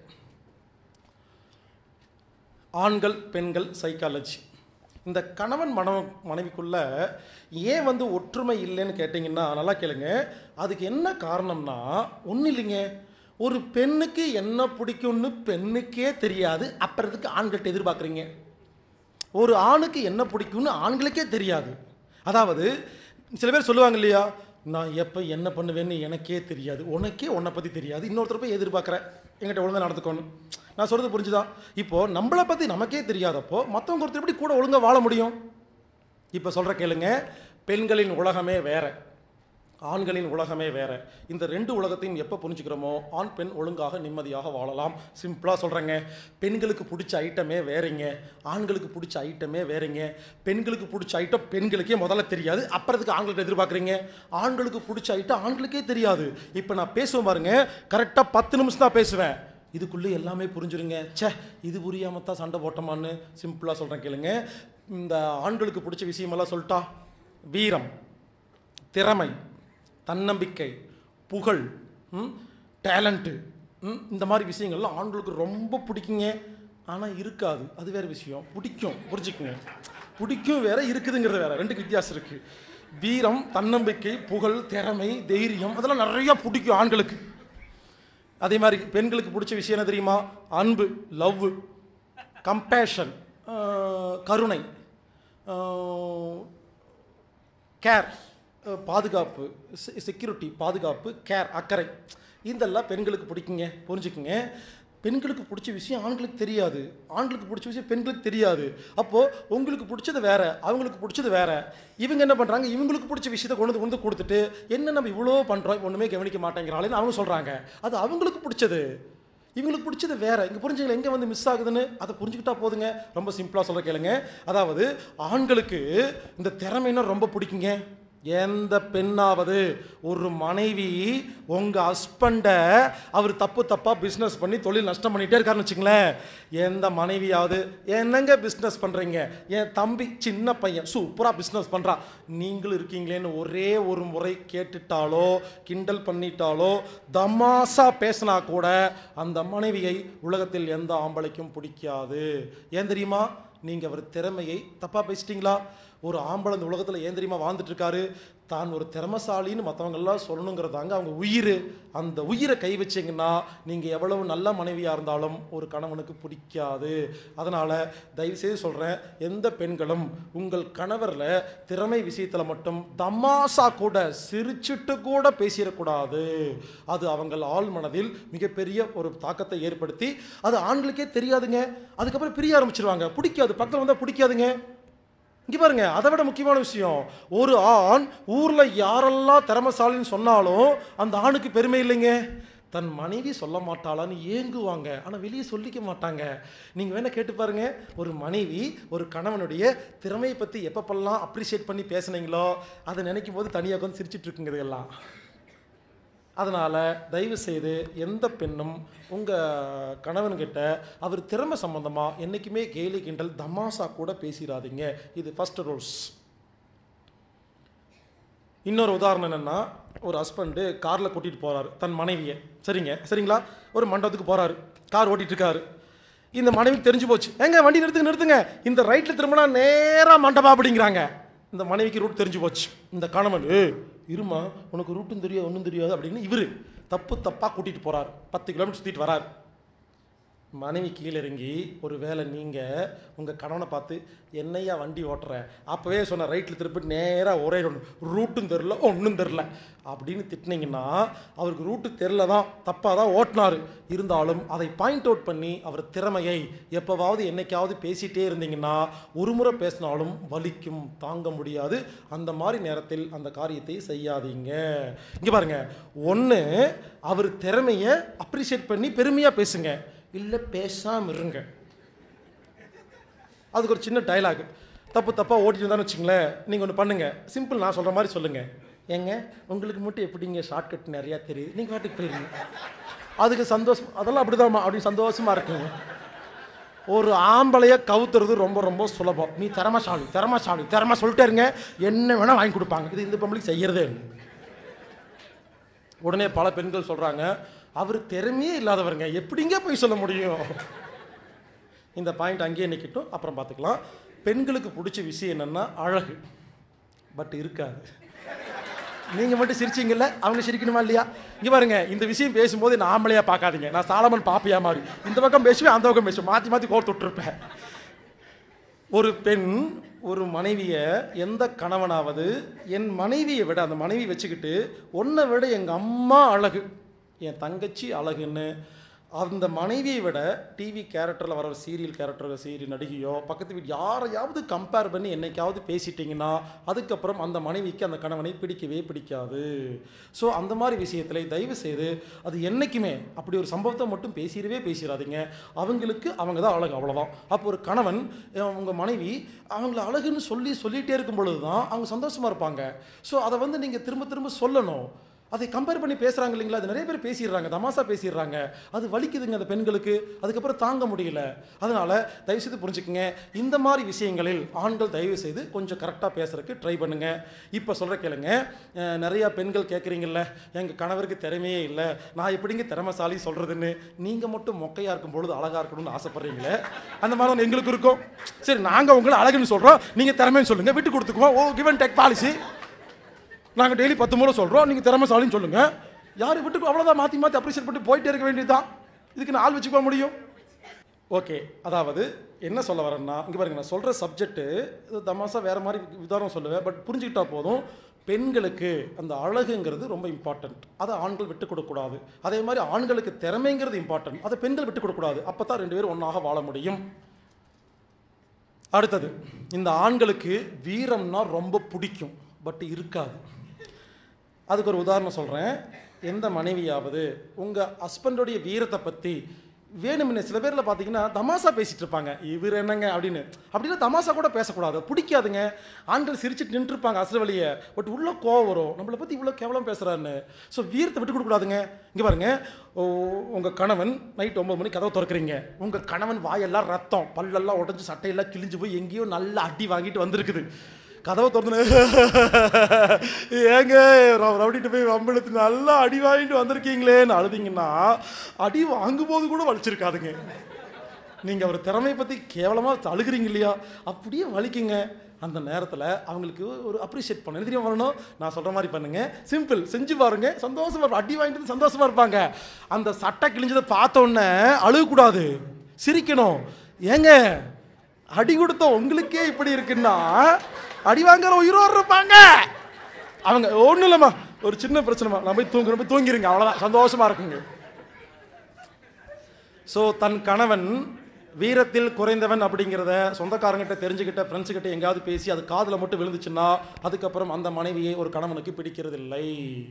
ஆண்கள் பெண்கள் சைக்காலஜி இந்த கணவன் மனவ மனைவிக்குள்ள ஏன் வந்து ஒற்றுமை இல்லைன்னு கேட்டிங்கன்னா நல்லா கேளுங்க அதுக்கு என்ன காரணம்னா ஒன்றும் இல்லைங்க ஒரு பெண்ணுக்கு என்ன பிடிக்கும்னு பெண்ணுக்கே தெரியாது அப்புறத்துக்கு ஆண்கள்ட்ட எதிர்பார்க்குறீங்க ஒரு ஆணுக்கு என்ன பிடிக்கும்னு ஆண்களுக்கே தெரியாது அதாவது சில பேர் சொல்லுவாங்க இல்லையா நான் எப்போ என்ன பண்ணுவேன்னு எனக்கே தெரியாது உனக்கே உன்னை பற்றி தெரியாது இன்னொருத்தர் போய் எதிர்பார்க்குறேன் எங்கிட்ட ஒழுங்காக நடந்துக்கணும் நான் சொல்கிறது புரிஞ்சுதா இப்போது நம்மளை பற்றி நமக்கே தெரியாதப்போ மற்றவங்க ஒருத்தர் எப்படி கூட ஒழுங்காக வாழ முடியும் இப்போ சொல்கிற கேளுங்க பெண்களின் உலகமே வேற ஆண்களின் உலகமே வேற இந்த ரெண்டு உலகத்தையும் எப்போ புரிஞ்சுக்கிறோமோ ஆண் பெண் ஒழுங்காக நிம்மதியாக வாழலாம் சிம்பிளாக சொல்கிறேங்க பெண்களுக்கு பிடிச்ச ஐட்டமே வேறங்க ஆண்களுக்கு பிடிச்ச ஐட்டமே வேறங்க பெண்களுக்கு பிடிச்ச ஐட்டம் பெண்களுக்கே முதல்ல தெரியாது அப்புறத்துக்கு ஆண்களுக்கு எதிர்பார்க்குறீங்க ஆண்களுக்கு பிடிச்ச ஐட்டம் ஆண்களுக்கே தெரியாது இப்போ நான் பேசுவேன் பாருங்க கரெக்டாக பத்து நிமிஷம் தான் பேசுவேன் இதுக்குள்ளே எல்லாமே புரிஞ்சிருங்க ச்சே இது புரியாமல் தான் சண்டை போட்டோமான்னு சிம்பிளாக சொல்கிறேன் கேளுங்க இந்த ஆண்களுக்கு பிடிச்ச விஷயமெல்லாம் சொல்லிட்டா வீரம் திறமை தன்னம்பிக்கை புகழ் டேலண்ட்டு இந்த மாதிரி விஷயங்கள்லாம் ஆண்களுக்கு ரொம்ப பிடிக்குங்க ஆனால் இருக்காது அது வேறு விஷயம் பிடிக்கும் புரிஞ்சுக்குங்க பிடிக்கும் வேற இருக்குதுங்கிறது வேற ரெண்டுக்கு வித்தியாசம் இருக்குது வீரம் தன்னம்பிக்கை புகழ் திறமை தைரியம் அதெல்லாம் நிறையா பிடிக்கும் ஆண்களுக்கு அதே மாதிரி பெண்களுக்கு பிடிச்ச விஷயம் என்ன தெரியுமா அன்பு லவ் கம்பேஷன் கருணை ஆஹ், கேர் பாதுகாப்பு செக்யூரிட்டி பாதுகாப்பு கேர் அக்கறை இதெல்லாம் பெண்களுக்கு பிடிக்குங்க புரிஞ்சுக்குங்க பெண்களுக்கு பிடிச்ச விஷயம் ஆண்களுக்கு தெரியாது ஆண்களுக்கு பிடிச்ச விஷயம் பெண்களுக்கு தெரியாது அப்போது உங்களுக்கு பிடிச்சது வேற அவங்களுக்கு பிடிச்சது வேற இவங்க என்ன பண்ணுறாங்க இவங்களுக்கு பிடிச்ச விஷயத்தை கொண்டு வந்து கொண்டு வந்து கொடுத்துட்டு என்ன நம்ம இவ்வளோ பண்ணுறோம் ஒன்றுமே கவனிக்க மாட்டேங்கிறாளேன்னு அவங்க சொல்கிறாங்க அது அவங்களுக்கு பிடிச்சது இவங்களுக்கு பிடிச்சது வேற இங்கே புரிஞ்சுக்கல எங்கே வந்து மிஸ் ஆகுதுன்னு அதை புரிஞ்சுக்கிட்டா போதுங்க ரொம்ப சிம்பிளாக சொல்ல கேளுங்க அதாவது ஆண்களுக்கு இந்த திறமைன்னா ரொம்ப பிடிக்குங்க எந்த பெண்ணாவது ஒரு மனைவி உங்க ஹஸ்பண்டை அவர் தப்பு தப்பா பிஸ்னஸ் பண்ணி தொழில் நஷ்டம் பண்ணிட்டே இருக்காருன்னு வச்சுங்களேன் எந்த மனைவியாவது என்னங்க பிஸ்னஸ் பண்றீங்க என் தம்பி சின்ன பையன் சூப்பரா பிஸ்னஸ் பண்றான் நீங்களும் இருக்கீங்களேன்னு ஒரே ஒரு முறை கேட்டுட்டாலோ கிண்டல் பண்ணிட்டாலோ தமாசா பேசினா கூட அந்த மனைவியை உலகத்தில் எந்த ஆம்பளைக்கும் பிடிக்காது ஏன் தெரியுமா நீங்கள் அவர் திறமையை தப்பாக பேசிட்டீங்களா ஒரு ஆம்பளை இந்த உலகத்தில் ஏன் தெரியுமா வாழ்ந்துட்டு இருக்காரு தான் ஒரு திறமசாலின்னு மற்றவங்கெல்லாம் சொல்லணுங்கிறதாங்க அவங்க உயிர் அந்த உயிரை கை வச்சிங்கன்னா நீங்கள் எவ்வளவு நல்ல மனைவியாக இருந்தாலும் ஒரு கணவனுக்கு பிடிக்காது அதனால் தயவுசெய்து சொல்கிறேன் எந்த பெண்களும் உங்கள் கணவரில் திறமை விஷயத்தில் மட்டும் தமாசா கூட சிரிச்சிட்டு கூட பேசிடக்கூடாது அது அவங்கள் ஆள் மனதில் மிகப்பெரிய ஒரு தாக்கத்தை ஏற்படுத்தி அது ஆண்களுக்கே தெரியாதுங்க அதுக்கப்புறம் பிரிய ஆரம்பிச்சிருவாங்க பிடிக்காது பக்கத்தில் வந்தால் பிடிக்காதுங்க இங்கே பாருங்க அதை விட முக்கியமான விஷயம் ஒரு ஆண் ஊரில் யாரெல்லாம் திறமசாலின்னு சொன்னாலும் அந்த ஆணுக்கு பெருமை இல்லைங்க தன் மனைவி சொல்ல மாட்டாளான்னு ஏங்குவாங்க ஆனால் வெளியே சொல்லிக்க மாட்டாங்க நீங்கள் வேணால் கேட்டு பாருங்க ஒரு மனைவி ஒரு கணவனுடைய திறமையை பற்றி எப்பப்பெல்லாம் அப்ரிஷியேட் பண்ணி பேசுனீங்களோ அதை நினைக்கும் போது தனியாக உட்காந்து சிரிச்சிட்டு இருக்குங்க இதெல்லாம் அதனால் தயவு செய்து எந்த பெண்ணும் உங்கள் கணவன்கிட்ட அவர் திறமை சம்மந்தமாக என்றைக்குமே கேலி கிண்டல் தமாசா கூட பேசிடாதீங்க இது ஃபர்ஸ்ட் ரூல்ஸ் இன்னொரு உதாரணம் என்னென்னா ஒரு ஹஸ்பண்டு காரில் கூட்டிகிட்டு போகிறாரு தன் மனைவியை சரிங்க சரிங்களா ஒரு மண்டபத்துக்கு போகிறாரு கார் ஓட்டிகிட்டு இருக்காரு இந்த மனைவிக்கு தெரிஞ்சு போச்சு ஏங்க வண்டி நிறுத்துங்க நிறுத்துங்க இந்த ரைட்டில் திரும்பினா நேராக மண்டபம் அப்படிங்கிறாங்க இந்த மனைவிக்கு ரூட் தெரிஞ்சு போச்சு இந்த கணவன் "ஏய், இருமா உனக்கு ரூட்டும் தெரியாது ஒன்றும் தெரியாது அப்படின்னு இவர் தப்பு தப்பாக கூட்டிகிட்டு போகிறார் பத்து கிலோமீட்டர் சுற்றிட்டு வரார் மனைவி கீழே இறங்கி ஒரு வேளை நீங்கள் உங்கள் கணவனை பார்த்து என்னையா வண்டி ஓட்டுற அப்போவே சொன்ன ரைட்டில் திருப்பி நேராக ஒரே ரூட்டும் தெரில ஒன்றும் தெரில அப்படின்னு திட்டினீங்கன்னா அவருக்கு ரூட்டு தெரில தான் தப்பாக தான் ஓட்டினார் இருந்தாலும் அதை பாயிண்ட் அவுட் பண்ணி அவர் திறமையை எப்போவாவது என்னைக்காவது பேசிகிட்டே இருந்தீங்கன்னா ஒரு முறை பேசினாலும் வலிக்கும் தாங்க முடியாது அந்த மாதிரி நேரத்தில் அந்த காரியத்தை செய்யாதீங்க இங்கே பாருங்க ஒன்று அவர் திறமையை அப்ரிஷியேட் பண்ணி பெருமையாக பேசுங்க இல்லை பேசாமல் இருங்க அதுக்கு ஒரு சின்ன டைலாக் தப்பு தப்பாக ஓட்டிட்டு இருந்தான்னு வச்சுங்களேன் நீங்கள் ஒன்று பண்ணுங்கள் சிம்பிள் நான் சொல்கிற மாதிரி சொல்லுங்கள் ஏங்க உங்களுக்கு மட்டும் எப்படிங்க ஷார்ட்கட் நிறையா தெரியுது நீங்கள் பாட்டுக்கு போயிருங்க அதுக்கு சந்தோஷம் அதெல்லாம் அப்படிதாம்மா அப்படி சந்தோஷமாக இருக்குங்க ஒரு ஆம்பளைய கவுத்துறது ரொம்ப ரொம்ப சுலபம் நீ திறமசாலி திறமசாலி திறமை சொல்லிட்டே இருங்க என்ன வேணால் வாங்கி கொடுப்பாங்க இது இந்த பொம்பளைக்கு செய்யறதே இல்லை உடனே பல பெண்கள் சொல்கிறாங்க அவர் திறமையே இல்லாதவருங்க எப்படிங்க போய் சொல்ல முடியும் இந்த பாயிண்ட் அங்கேயே நிற்கட்டும் அப்புறம் பார்த்துக்கலாம் பெண்களுக்கு பிடிச்ச விஷயம் என்னென்னா அழகு பட் இருக்காது நீங்கள் மட்டும் சிரிச்சிங்கல்ல அவங்க சிரிக்கணுமா இல்லையா இங்கே பாருங்க இந்த விஷயம் பேசும்போது நான் ஆம்பளையா பார்க்காதீங்க நான் சாலமன் பாப்பியா மாதிரி இந்த பக்கம் பேசுவேன் அந்த பக்கம் பேசுவேன் மாற்றி மாற்றி கோர்த்து விட்டுருப்பேன் ஒரு பெண் ஒரு மனைவியை எந்த கணவனாவது என் மனைவியை விட அந்த மனைவி வச்சுக்கிட்டு உன்னை விட எங்கள் அம்மா அழகு என் தங்கச்சி அழகுன்னு அந்த மனைவியை விட டிவி கேரக்டரில் வர ஒரு சீரியல் கேரக்டர் சீரியல் நடிகையோ பக்கத்து வீட்டு யாரையாவது கம்பேர் பண்ணி என்னைக்காவது பேசிட்டிங்கன்னா அதுக்கப்புறம் அந்த மனைவிக்கு அந்த கணவனை பிடிக்கவே பிடிக்காது ஸோ அந்த மாதிரி விஷயத்தில் தயவு செய்து அது என்றைக்குமே அப்படி ஒரு சம்பவத்தை மட்டும் பேசிடவே பேசிடாதீங்க அவங்களுக்கு அவங்க தான் அழகு அவ்வளோதான் அப்போ ஒரு கணவன் உங்கள் மனைவி அவங்கள அழகுன்னு சொல்லி சொல்லிகிட்டே இருக்கும் பொழுது தான் அவங்க சந்தோஷமாக இருப்பாங்க ஸோ அதை வந்து நீங்கள் திரும்ப திரும்ப சொல்லணும் அதை கம்பேர் பண்ணி பேசுகிறாங்க இல்லைங்களா அது நிறைய பேர் பேசிடுறாங்க தமாசா பேசிடுறாங்க அது வலிக்குதுங்க அந்த பெண்களுக்கு அதுக்கப்புறம் தாங்க முடியல அதனால் தயவுசெய்து புரிஞ்சுக்குங்க இந்த மாதிரி விஷயங்களில் ஆண்கள் தயவு செய்து கொஞ்சம் கரெக்டாக பேசுறதுக்கு ட்ரை பண்ணுங்க இப்போ சொல்கிற கேளுங்க அஹ், நிறையா பெண்கள் கேட்குறீங்கல்ல எங்கள் கணவருக்கு திறமையே இல்லை நான் எப்படிங்க திறமைசாலி சொல்கிறதுன்னு நீங்கள் மட்டும் மொக்கையாக இருக்கும் பொழுது அழகாக இருக்கணும்னு ஆசைப்படுறீங்களே அந்த மாதிரி ஒண்ணு எங்களுக்கு இருக்கும் சரி நாங்கள் உங்களை அழகுன்னு சொல்கிறோம் நீங்கள் திறமைன்னு சொல்லுங்கள் விட்டு கொடுத்துக்குவோம் ஓ கிவன் டெக் பாலிசி நாங்கள் டெய்லி பத்து முறை சொல்கிறோம் நீங்கள் திறமைசாலின்னு சொல்லுங்கள் யார் விட்டுக்கு அவ்வளோதான் மாற்றி மாற்றி அப்ரிஷியேட் பண்ணி போயிட்டே இருக்க வேண்டியதுதான் இதுக்கு நான் ஆள் வச்சுக்க முடியும் ஓகே அதாவது என்ன சொல்ல வரேன்னா இங்கே பாருங்க நான் சொல்கிற சப்ஜெக்ட்டு தமாசா வேறு மாதிரி உதாரணம் சொல்லுவேன் பட் புரிஞ்சுக்கிட்டா போதும் பெண்களுக்கு அந்த அழகுங்கிறது ரொம்ப இம்பார்ட்டண்ட் அதை ஆண்கள் விட்டு கொடுக்கக்கூடாது அதே மாதிரி ஆண்களுக்கு திறமைங்கிறது இம்பார்ட்டன்ட் அதை பெண்கள் விட்டு கொடுக்கக்கூடாது அப்போ தான் ரெண்டு பேரும் ஒன்றாக வாழ முடியும் அடுத்தது இந்த ஆண்களுக்கு வீரம்னா ரொம்ப பிடிக்கும் பட் இருக்காது அதுக்கு ஒரு உதாரணம் சொல்கிறேன் எந்த மனைவியாவது உங்கள் ஹஸ்பண்டோடைய வீரத்தை பற்றி வேணும்னு சில பேரில் பார்த்தீங்கன்னா தமாசா பேசிட்டு இருப்பாங்க இவர் என்னங்க அப்படின்னு அப்படின்னா தமாசா கூட பேசக்கூடாது பிடிக்காதுங்க ஆண்கள் சிரிச்சுட்டு நின்றுருப்பாங்க அசல் வழியை பட் உள்ள கோவம் வரும் நம்மளை பற்றி இவ்வளோ கேவலம் பேசுகிறான்னு ஸோ வீரத்தை விட்டு கொடுக்கூடாதுங்க இங்கே பாருங்க உங்கள் கணவன் நைட் ஒம்பது மணிக்கு கதவை திறக்கிறீங்க உங்கள் கணவன் வாயெல்லாம் ரத்தம் பல்லெல்லாம் உடஞ்சி சட்டையெல்லாம் கிழிஞ்சு போய் எங்கேயோ நல்லா அடி வாங்கிட்டு வந்திருக்குது கதவை திறந்து ஏங்க ரவு- ரவுடிட்டு போய் வம்பிழுத்து நல்லா அடி வாங்கிட்டு வந்திருக்கீங்களேன்னு அழுதிங்கன்னா அடி வாங்கும்போது கூட வலிச்சிருக்காதுங்க நீங்கள் அவர் திறமையை பற்றி கேவலமாக அழுகிறீங்க இல்லையா அப்படியே வலிக்குங்க அந்த நேரத்தில் அவங்களுக்கு ஒரு அப்ரிஷியேட் பண்ண என்ன தெரியுமா பண்ணணும் நான் சொல்கிற மாதிரி பண்ணுங்க சிம்பிள் செஞ்சு பாருங்க சந்தோஷமா இருப்பா அடி வாங்கிட்டு வந்து சந்தோஷமா இருப்பாங்க அந்த சட்டை கிழிஞ்சதை பார்த்த உடனே அழுகக்கூடாது சிரிக்கணும் ஏங்க அடி கொடுத்த உங்களுக்கே இப்படி இருக்குன்னா அடி வாங்குற உயிரோடு இருப்பாங்க அவங்க ஒன்றும் இல்லைம்மா ஒரு சின்ன பிரச்சனைமா நான் போய் தூங்குறேன் போய் தூங்கிருங்க அவ்வளோதான் சந்தோஷமா இருக்குங்க ஸோ தன் கணவன் வீரத்தில் குறைந்தவன் அப்படிங்கிறத சொந்தக்காரங்கிட்ட தெரிஞ்சுக்கிட்ட ஃப்ரெண்ட்ஸுக்கிட்ட எங்கேயாவது பேசி அது காதில் மட்டும் விழுந்துச்சுன்னா அதுக்கப்புறம் அந்த மனைவியை ஒரு கணவனுக்கு பிடிக்கிறதில்லை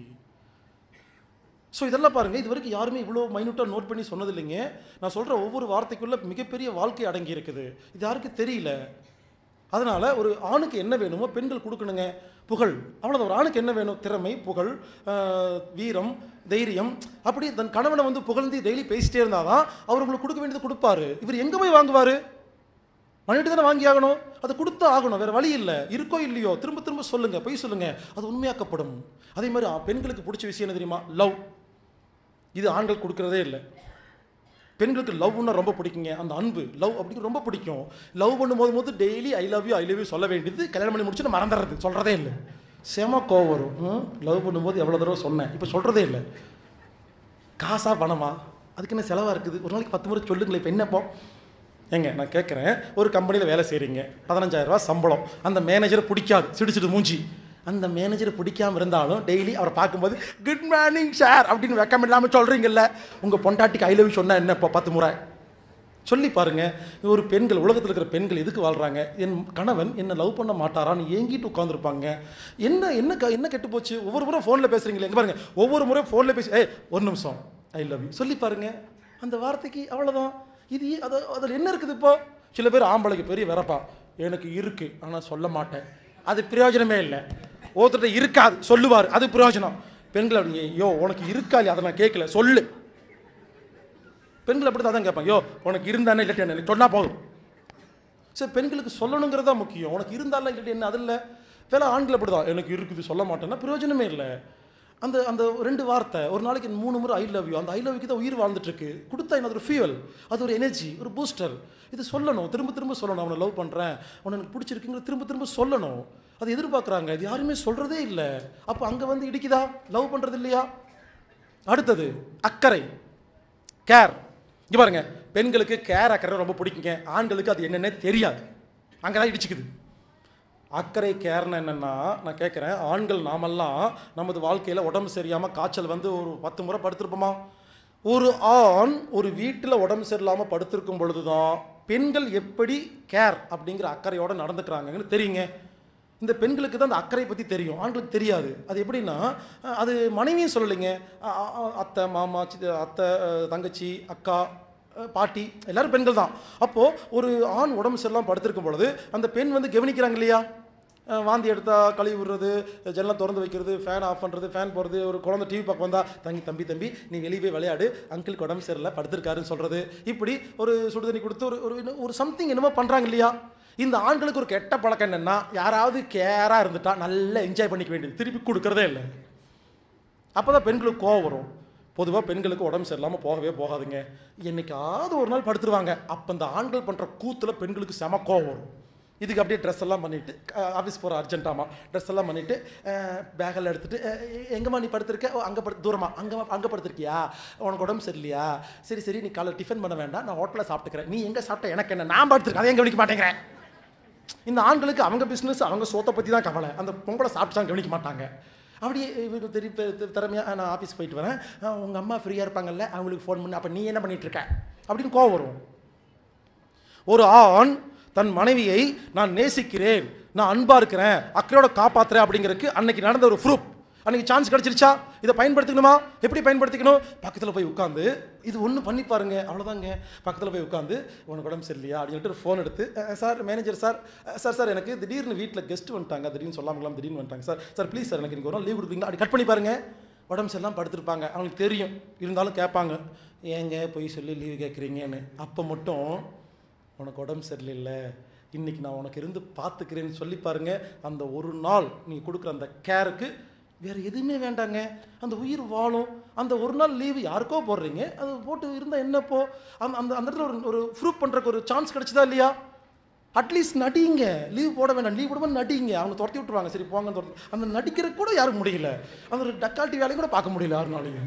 ஸோ இதெல்லாம் பாருங்கள் இது வரைக்கும் யாருமே இவ்வளோ மைனூட்டாக நோட் பண்ணி சொன்னது இல்லைங்க நான் சொல்கிற ஒவ்வொரு வார்த்தைக்குள்ள மிகப்பெரிய வாழ்க்கை அடங்கி இருக்குது இது யாருக்கும் தெரியல அதனால் ஒரு ஆணுக்கு என்ன வேணுமோ பெண்கள் கொடுக்கணுங்க புகழ் அவ்வளோதான் ஒரு ஆணுக்கு என்ன வேணும் திறமை புகழ் ஆஹ், வீரம் தைரியம் அப்படி தன் கணவனை வந்து புகழ்ந்து டெய்லி பேசிட்டே இருந்தாதான் அவர் உங்களுக்கு கொடுக்க வேண்டியது கொடுப்பாரு இவர் எங்கே போய் வாங்குவார் மணிட்டு தானே வாங்கி ஆகணும் அதை கொடுத்து ஆகணும் வேற வழி இல்லை இருக்கோ இல்லையோ திரும்ப திரும்ப சொல்லுங்க பொய் சொல்லுங்க அது உண்மையாக்கப்படும் அதே மாதிரி ஆ, பெண்களுக்கு பிடிச்ச விஷயம் என்ன தெரியுமா லவ் இது ஆண்கள் கொடுக்கறதே இல்லை பெண்களுக்கு லவ்னா ரொம்ப பிடிக்குங்க அந்த அன்பு லவ் அப்படிங்கிறது ரொம்ப பிடிக்கும் லவ் பண்ணும்போது போது daily I love you I love you சொல்ல வேண்டியது கல்யாணம் பண்ணி முடிச்சுட்டு மறந்துடுறது சொல்கிறதே இல்லை செம கோவம் வரும் லவ் பண்ணும்போது எவ்வளோ தடவை சொன்னேன் இப்போ சொல்கிறதே இல்லை காசா பணமா அதுக்கு என்ன செலவாக இருக்குது ஒரு நாளைக்கு பத்து முறை சொல்லுங்களேன் இப்போ என்னப்போ ஏங்க நான் கேட்குறேன் ஒரு கம்பெனியில் வேலை செய்கிறீங்க பதினஞ்சாயிரரூபா சம்பளம் அந்த மேனேஜரை பிடிக்காது சிடிச்சிட்டு மூஞ்சி அந்த மேனேஜரை பிடிக்காம இருந்தாலும் டெய்லி அவரை பார்க்கும்போது குட் மார்னிங் சார் அப்படின்னு வெக்கம் இல்லாமல் சொல்கிறீங்கல்ல உங்கள் பொண்டாட்டிக்கு ஐ லவ் சொன்னால் என்ன இப்போ பத்து முறை சொல்லி பாருங்க ஒரு பெண்கள் உலகத்தில் இருக்கிற பெண்கள் எதுக்கு வாழ்றாங்க என் கணவன் என்ன லவ் பண்ண மாட்டாரான்னு ஏங்கிட்டு உட்காந்துருப்பாங்க என்ன என்ன க- என்ன கெட்டு போச்சு ஒவ்வொரு முறை ஃபோனில் பேசுறீங்களே எங்க பாருங்க ஒவ்வொரு முறை ஃபோனில் பேசி ஏய் ஒரு நிமிஷம் ஐ லவ் யூ சொல்லி பாருங்க அந்த வார்த்தைக்கு அவ்வளோதான் இது அது அதில் என்ன இருக்குது இப்போ சில பேர் ஆம்பளைக்கு பெரிய வரப்பா எனக்கு இருக்கு ஆனால் சொல்ல மாட்டேன் அது பிரயோஜனமே இல்லை ஒருத்தர்கிட்ட இருக்காது சொல்லுவார் அது பிரயோஜனம் பெண்கள் அப்படி ஐயோ உனக்கு இருக்கா இல்லையா அதை நான் கேட்கல சொல்லு பெண்கள் அப்படி தான் கேட்பாங்க யோ உனக்கு இருந்தானே இல்லாட்டி என்ன சொன்னா போதும் சரி பெண்களுக்கு சொல்லணுங்கிறது தான் முக்கியம் உனக்கு இருந்தாலும் இல்லாட்டி என்ன அது இல்லை வேலை ஆண்கள் அப்படி தான் எனக்கு இருக்குது சொல்ல மாட்டேன்னா பிரயோஜனமே இல்லை அந்த அந்த ரெண்டு வார்த்தை ஒரு நாளைக்கு மூணு முறை ஐ லவ் யூ அந்த ஐ லவ்க்கு தான் உயிர் வாழ்ந்துட்டு இருக்கு கொடுத்தா என்ன அது ஒரு ஃபியூவல் அது ஒரு எனர்ஜி ஒரு பூஸ்டர் இது சொல்லணும் திரும்ப திரும்ப சொல்லணும் அவனை லவ் பண்ணுறேன் அவனை எனக்கு பிடிச்சிருக்குங்கிற திரும்ப திரும்ப சொல்லணும் அது எதிர்பார்க்குறாங்க இது யாருமே சொல்கிறதே இல்லை அப்போ அங்கே வந்து இடிக்குதா லவ் பண்ணுறது இல்லையா அடுத்தது அக்கறை கேர் இங்க பாருங்க பெண்களுக்கு கேர் அக்கறை ரொம்ப பிடிக்குங்க ஆண்களுக்கு அது என்னன்னே தெரியாது அங்கே தான் இடிச்சுக்குது அக்கறை கேர்னு என்னென்னா நான் கேட்குறேன் ஆண்கள் நாமெல்லாம் நமது வாழ்க்கையில் உடம்பு சரியாமல் காய்ச்சல் வந்து ஒரு பத்து முறை படுத்திருப்போமா ஒரு ஆண் ஒரு வீட்டில் உடம்பு சரியில்லாமல் படுத்திருக்கும் பொழுது தான் பெண்கள் எப்படி கேர் அப்படிங்கிற அக்கறையோடு நடந்துக்கிறாங்கன்னு தெரியுங்க இந்த பெண்களுக்கு தான் அந்த அக்கறை பற்றி தெரியும் ஆண்களுக்கு தெரியாது அது எப்படின்னா அஹ், அது மனைவியும் சொல்லலைங்க அ- அ- அ- அத்தை மாமா சித்த- அத்தை அஹ், தங்கச்சி அக்கா அஹ், பாட்டி எல்லாரும் பெண்கள் தான் அப்போது ஒரு ஆண் உடம்பு சரியில்லாம படுத்திருக்கும் பொழுது அந்த பெண் வந்து கவனிக்கிறாங்க இல்லையா அஹ், வாந்தி எடுத்தா கழுவி விடுறது ஜன்னலை திறந்து வைக்கிறது ஃபேன் ஆஃப் பண்ணுறது ஃபேன் போடுறது ஒரு குழந்தை டிவி பார்க்க வந்தா தங்கி தம்பி தம்பி நீ வெளியே போய் விளையாடு அங்கிளுக்கு உடம்பு சரியில்லை படுத்திருக்காருன்னு சொல்கிறது இப்படி ஒரு சுடுதண்ணி கொடுத்து ஒரு ஒரு இன்னும் ஒரு சம்திங் என்னமோ பண்ணுறாங்க இல்லையா இந்த ஆண்களுக்கு ஒரு கெட்ட பழக்கம் என்னென்னா யாராவது கேராக இருந்துட்டா நல்லா என்ஜாய் பண்ணிக்க வேண்டியது திருப்பி கொடுக்கறதே இல்லை அப்போ தான் பெண்களுக்கு கோவம் வரும் பொதுவாக பெண்களுக்கு உடம்பு சரியில்லாமல் போகவே போகாதுங்க என்னைக்காவது ஒரு நாள் படுத்துருவாங்க அப்போ இந்த ஆண்கள் பண்ணுற கூத்தில் பெண்களுக்கு செம கோவம் வரும் இதுக்கு அப்படியே ட்ரெஸ் எல்லாம் பண்ணிவிட்டு ஆஃபீஸ் போகிற அர்ஜென்ட்டாமா ட்ரெஸ் எல்லாம் பண்ணிவிட்டு பேக்கெல்லாம் எடுத்துகிட்டு எங்கம்மா நீ படுத்திருக்க ஓ அங்கே படு தூரமா அங்கே அங்கே படுத்திருக்கியா உனக்கு உடம்பு சரியில்லையா சரி சரி நீ காலைல டிஃபன் பண்ண வேண்டாம் நான் ஹோட்டலில் சாப்பிட்டுக்கிறேன் நீ எங்கே சாப்பிட்ட எனக்கு என்ன நான் படுத்திருக்கேன் அதை எங்கே கவனிக்க மாட்டேங்கிறேன் இந்த ஆண்களுக்கு அவங்க பிஸ்னஸ் அவங்க சோத்தை பற்றி தான் கவலை அந்த பொம்பளை சாப்பிட்டு கவனிக்க மாட்டாங்க அப்படியே இவங்க தெரிய திறமையாக நான் ஆஃபீஸ் போயிட்டு வரேன் உங்கள் அம்மா ஃப்ரீயாக இருப்பாங்கல்ல அவங்களுக்கு ஃபோன் பண்ணி அப்போ நீ என்ன பண்ணிட்டு இருக்க அப்படின்னு கோவம் வரும் ஒரு ஆண் தன் மனைவியை நான் நேசிக்கிறேன் நான் அன்பா இருக்கிறேன் அக்கறையோட காப்பாத்துறேன் அப்படிங்கிறதுக்கு அன்னைக்கு நடந்த ஒரு ப்ரூஃப் அன்னைக்கு சான்ஸ் கிடைச்சிருச்சா இதை பயன்படுத்திக்கணுமா எப்படி பயன்படுத்திக்கணும் பக்கத்தில் போய் உட்காந்து இது ஒன்று பண்ணி பாருங்க அவ்வளோதாங்க பக்கத்தில் போய் உட்காந்து உனக்கு உடம்பு சரியில்லையா அப்படின்னு சொல்லிட்டு ஃபோன் எடுத்து "ah, sir manager sir ah, sir sir எனக்கு திடீர்னு வீட்டில் கெஸ்ட் வந்துட்டாங்க திடீர்னு சொல்லாமலாம் திடீர்னு வந்துட்டாங்க சார் சார் ப்ளீஸ் சார் எனக்கு இன்னைக்கு ஒரு நாள் லீவ் கொடுப்பீங்களா அப்படி கட் பண்ணி பாருங்க உடம்பு சரியில்லாம் படுத்திருப்பாங்க அவங்களுக்கு தெரியும் இருந்தாலும் கேட்பாங்க ஏங்க போய் சொல்லி லீவு கேட்குறீங்கன்னு அப்போ மட்டும் உனக்கு உடம்பு சரியில்லை இன்னைக்கு நான் உனக்கு இருந்து பார்த்துக்கிறேன்னு சொல்லி பாருங்க அந்த ஒரு நாள் நீ கொடுக்குற அந்த கேருக்கு வேற எதுவுமே வேண்டாங்க அந்த உயிர் வாழும் அந்த ஒரு நாள் லீவு யாருக்கோ போடுறீங்க அது போட்டு இருந்தால் என்னப்போ அந்த அந்த அந்த இடத்துல ஒரு ஒரு ப்ரூவ் பண்ணுறக்கு ஒரு சான்ஸ் கிடைச்சதா இல்லையா அட்லீஸ்ட் நடிங்க லீவ் போட வேண்டாம் லீவ் போடாமல் நடிங்க அவங்க துரத்தி விட்டுருவாங்க சரி போங்க துரத்தி அந்த நடிக்கிறதுக்கு கூட யாரும் முடியல அந்த ஒரு டக்கால்ட்டி வேலையும் கூட பார்க்க முடியல யாருனாலையும்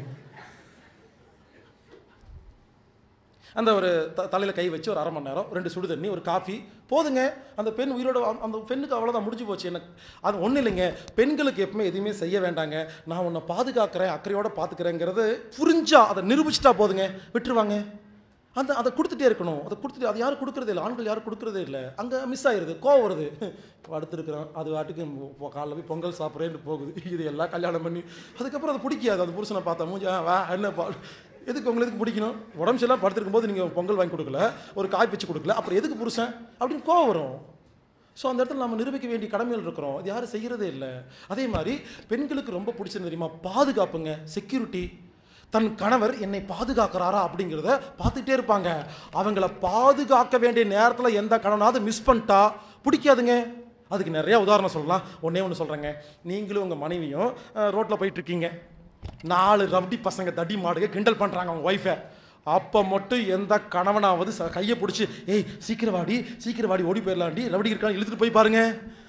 அந்த ஒரு த தலையில் கை வச்சு ஒரு அரை மணி நேரம் ரெண்டு சுடு தண்ணி ஒரு காஃபி போதுங்க அந்த பெண் உயிரோட அந்த- அந்த பெண்ணுக்கு அவ்வளோதான் முடிஞ்சு போச்சு எனக்கு அது ஒன்றும் இல்லைங்க பெண்களுக்கு எப்பவுமே எதுவுமே செய்ய வேண்டாங்க நான் உன்னை பாதுகாக்கிறேன் அக்கறையோட பார்த்துக்கிறேங்கிறது புரிஞ்சா அதை நிரூபிச்சிட்டா போதுங்க விட்டுருவாங்க அந்த அதை கொடுத்துட்டே இருக்கணும் அதை கொடுத்துட்டு அது யாரும் கொடுக்குறதே இல்லை ஆண்கள் யாரும் கொடுக்குறதே இல்லை அங்கே மிஸ் ஆயிடுது கோவம் வருது அடுத்துருக்குறோம் அது வாட்டுக்கு பொ- காலைல போய் பொங்கல் சாப்பிட்றேன்னு போகுது இது எல்லாம் கல்யாணம் பண்ணி அதுக்கப்புறம் அது பிடிக்காது அது புருஷனை பார்த்தா மூஞ்சி "ஆ, வா என்ன பா எதுக்கு உங்களுக்கு எதுக்கு பிடிக்கணும் உடம்பு சரியில்லாம் படுத்திருக்கும் போது நீங்கள் பொங்கல் வாங்கி கொடுக்கல ஒரு காய் வச்சு கொடுக்கல அப்புறம் எதுக்கு புருஷன் அப்படின்னு கோவம் வரும் ஸோ அந்த இடத்துல நம்ம நிரூபிக்க வேண்டிய கடமைகள் இருக்கிறோம் இது யாரும் செய்கிறதே இல்லை அதே மாதிரி பெண்களுக்கு ரொம்ப பிடிச்சது தெரியுமா பாதுகாப்புங்க செக்யூரிட்டி தன் கணவர் என்னை பாதுகாக்கிறாரா அப்படிங்கிறத பார்த்துட்டே இருப்பாங்க அவங்கள பாதுகாக்க வேண்டிய நேரத்தில் எந்த கணவனாவது மிஸ் பண்ணிட்டா பிடிக்காதுங்க அதுக்கு நிறைய உதாரணம் சொல்லலாம் ஒன்றே ஒன்று சொல்கிறேங்க நீங்களும் உங்கள் மனைவியும் ரோட்டில் போயிட்டு இருக்கீங்க நாலு ரவுடி பசங்க தடி மாடுக கிண்டல் பண்ணுறாங்க அவங்க ஒய்ஃபை அப்போ மட்டும் எந்த கணவனாவது ச கையை பிடிச்சி ஏய் சீக்கிரம் வாடி சீக்கிரம் வாடி ஓடி போயிடலாண்டி ரவுடி இருக்கான்னு இழுத்துட்டு போய் பாருங்க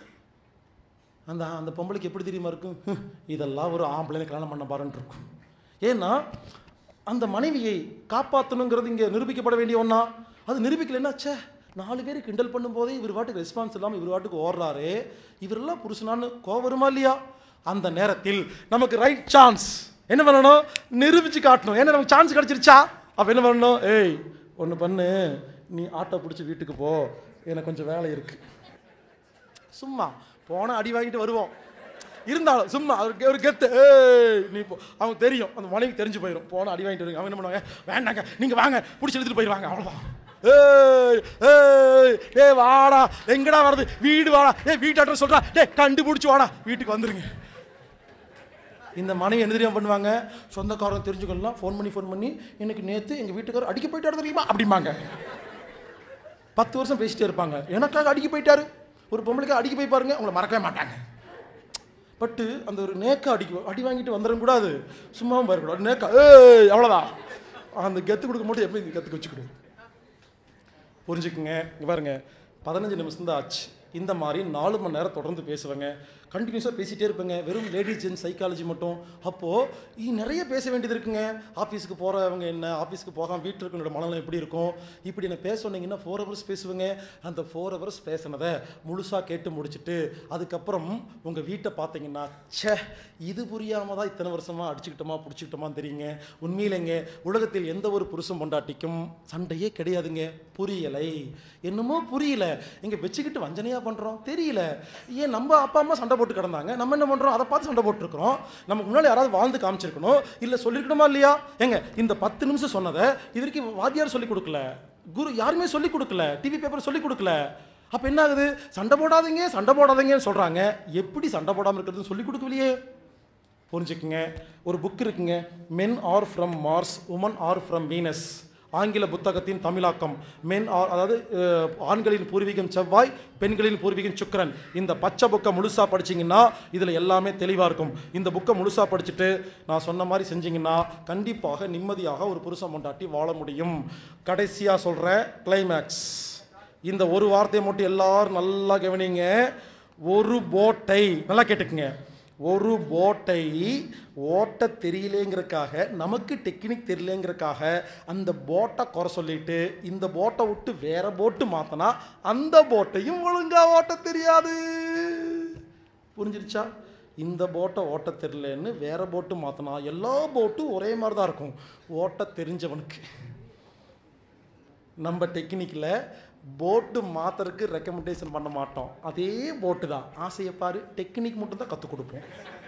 அந்த அந்த பொம்பளைக்கு எப்படி தெரியுமா இருக்கும் ஹம், இதெல்லாம் ஒரு ஆம்பளை கல்யாணம் பண்ண பாருன்னு இருக்கும் ஏன்னா அந்த மனைவியை காப்பாற்றணுங்கிறது இங்கே நிரூபிக்கப்பட வேண்டிய ஒன்றா அது நிரூபிக்கலைன்னா ச்சே நாலு பேர் கிண்டல் பண்ணும்போதே இவர் வாட்டுக்கு ரெஸ்பான்ஸ் இல்லாமல் இவர் வாட்டுக்கு ஓடுறாரு இவரெல்லாம் புருஷனான்னு கோவம் வருமா இல்லையா அந்த நேரத்தில் நமக்கு ரைட் சான்ஸ் என்ன பண்ணணும் நிரூபிச்சு காட்டணும் ஏன்னா நமக்கு சான்ஸ் கிடச்சிருச்சா அப்போ என்ன பண்ணணும் ஏய் ஒன்று பண்ணு நீ ஆட்டோ பிடிச்சி வீட்டுக்கு போ எனக்கு கொஞ்சம் வேலை இருக்குது சும்மா போனால் அடி வாங்கிட்டு வருவோம் இருந்தாலும் சும்மா அவருக்கு ஒரு கெத்து ஏய் நீ போ அவங்க தெரியும் அந்த மனைவி தெரிஞ்சு போயிடும் போனால் அடி வாங்கிட்டு வருவாங்க அவங்க என்ன பண்ணுவாங்க வேண்டாங்க நீங்கள் வாங்க பிடிச்சி எடுத்துகிட்டு போயிடுவாங்க அவ்வளோதான் ஏய் ஏய் டேய் வாடா எங்கடா வருது வீடு வாடா ஏய் வீட்டு அட்ரஸ் சொல்கிறா டேய் கண்டுபிடிச்சி வாடா வீட்டுக்கு வந்துருங்க இந்த மனைவி என்ன தெரியாம பண்ணுவாங்க சொந்தக்காரங்க தெரிஞ்சுக்கலாம் ஃபோன் பண்ணி ஃபோன் பண்ணி எனக்கு நேற்று எங்கள் வீட்டுக்காரர் அடிக்க போயிட்டாரு தெரியுமா அப்படிம்பாங்க பத்து வருஷம் பேசிட்டே இருப்பாங்க எனக்காக அடிக்க போயிட்டாரு ஒரு பொம்பளைக்கு அடிக்க போய் பாருங்க உங்களை மறக்கவே மாட்டாங்க பட்டு அந்த ஒரு நேக்கா அடிக்க அடி வாங்கிட்டு வந்துடக்கூடாது கூடாது சும்மாவும் போயிடக்கூடாது நேக்கா ஏய் அவ்வளோதான் அந்த கெத்து கொடுக்க மட்டும் எப்படி இந்த கற்றுக்கு வச்சுக்கணும் புரிஞ்சுக்குங்க இங்க பாருங்க பதினஞ்சு நிமிஷம் தான் ஆச்சு இந்த மாதிரி நாலு மணி நேரம் தொடர்ந்து பேசுவேங்க கண்டினியூஸாக பேசிகிட்டே இருப்பேங்க வெறும் லேடிஸ் ஜென் சைக்காலஜி மட்டும் அப்போது நிறைய பேச வேண்டியது இருக்குங்க ஆஃபீஸுக்கு போகிறவங்க என்ன ஆஃபீஸுக்கு போகாமல் வீட்டில் இருக்கிற மனநிலை எப்படி இருக்கும் இப்படி நான் பேச சொன்னீங்கன்னா ஃபோர் ஹவர்ஸ் பேசுவேங்க அந்த ஃபோர் ஹவர்ஸ் பேசினதை முழுசாக கேட்டு முடிச்சுட்டு அதுக்கப்புறம் உங்கள் வீட்டை பார்த்தீங்கன்னா ச்சே இது புரியாமல் தான் இத்தனை வருஷமாக அடிச்சுக்கிட்டோமா பிடிச்சிக்கிட்டோமான்னு தெரியுங்க உண்மையிலேங்க உலகத்தில் எந்த ஒரு புருஷன் பொண்டாட்டிக்கும் சண்டையே கிடையாதுங்க புரியலை என்னமோ புரியல இங்கே வச்சுக்கிட்டு வஞ்சனையாக பண்ணுறோம் தெரியல ஏன் நம்ம அப்பா அம்மா சண்டை போட்டு கிடந்தாங்க நம்ம என்ன பண்ணுறோம் அதை பார்த்து சண்டை போட்டுருக்குறோம் நமக்கு முன்னாடி யாராவது வாழ்ந்து காமிச்சிருக்கணும் இல்லை சொல்லியிருக்கணுமா இல்லையா ஏங்க இந்த பத்து நிமிஷம் சொன்னதை இது வரைக்கும் வாத்தியார் சொல்லி கொடுக்கல குரு யாருமே சொல்லி கொடுக்கல டிவி பேப்பர் சொல்லி கொடுக்கல அப்போ என்ன ஆகுது சண்டை போடாதீங்க சண்டை போடாதீங்கன்னு சொல்கிறாங்க எப்படி சண்டை போடாமல் இருக்கிறதுன்னு சொல்லி கொடுக்கலையே புரிஞ்சுக்குங்க ஒரு புக் இருக்குங்க men are from Mars women are from Venus ஆங்கில புத்தகத்தின் தமிழாக்கம் மென் ஆர் அதாவது அஹ், ஆண்களின் பூர்வீகம் செவ்வாய் பெண்களின் பூர்வீகம் சுக்கிரன் இந்த பச்சை புக்கை முழுசாக படிச்சீங்கன்னா இதில் எல்லாமே தெளிவாக இருக்கும் இந்த புக்கை முழுசாக படிச்சுட்டு நான் சொன்ன மாதிரி செஞ்சீங்கன்னா கண்டிப்பாக நிம்மதியாக ஒரு புருஷன் பொண்டாட்டி வாழ முடியும் கடைசியாக சொல்கிறேன் கிளைமேக்ஸ் இந்த ஒரு வார்த்தையை மட்டும் எல்லாரும் நல்லா கவனிங்க ஒரு போட்டை நல்லா கேட்டுக்குங்க ஒரு போட்டை ஓட்ட தெரியலேங்கிறக்காக நமக்கு டெக்னிக் தெரியலேங்கிறக்காக அந்த போட்டை குறை சொல்லிட்டு இந்த போட்டை விட்டு வேற போட்டு மாற்றினா அந்த போட்டையும் ஒழுங்கா ஓட்ட தெரியாது புரிஞ்சிருச்சா இந்த போட்டை ஓட்ட தெரியலன்னு வேற போட்டு மாற்றினா எல்லா போட்டும் ஒரே மாதிரி தான் இருக்கும் ஓட்ட தெரிஞ்சவனுக்கு நம்ம டெக்னிக்கில் போட்டு மாற்றுறதுக்கு ரெக்கமெண்டேஷன் பண்ண மாட்டோம் அதே போட்டு தான் ஆசையை பாரு டெக்னிக் மட்டும் தான் கற்றுக் கொடுப்போம்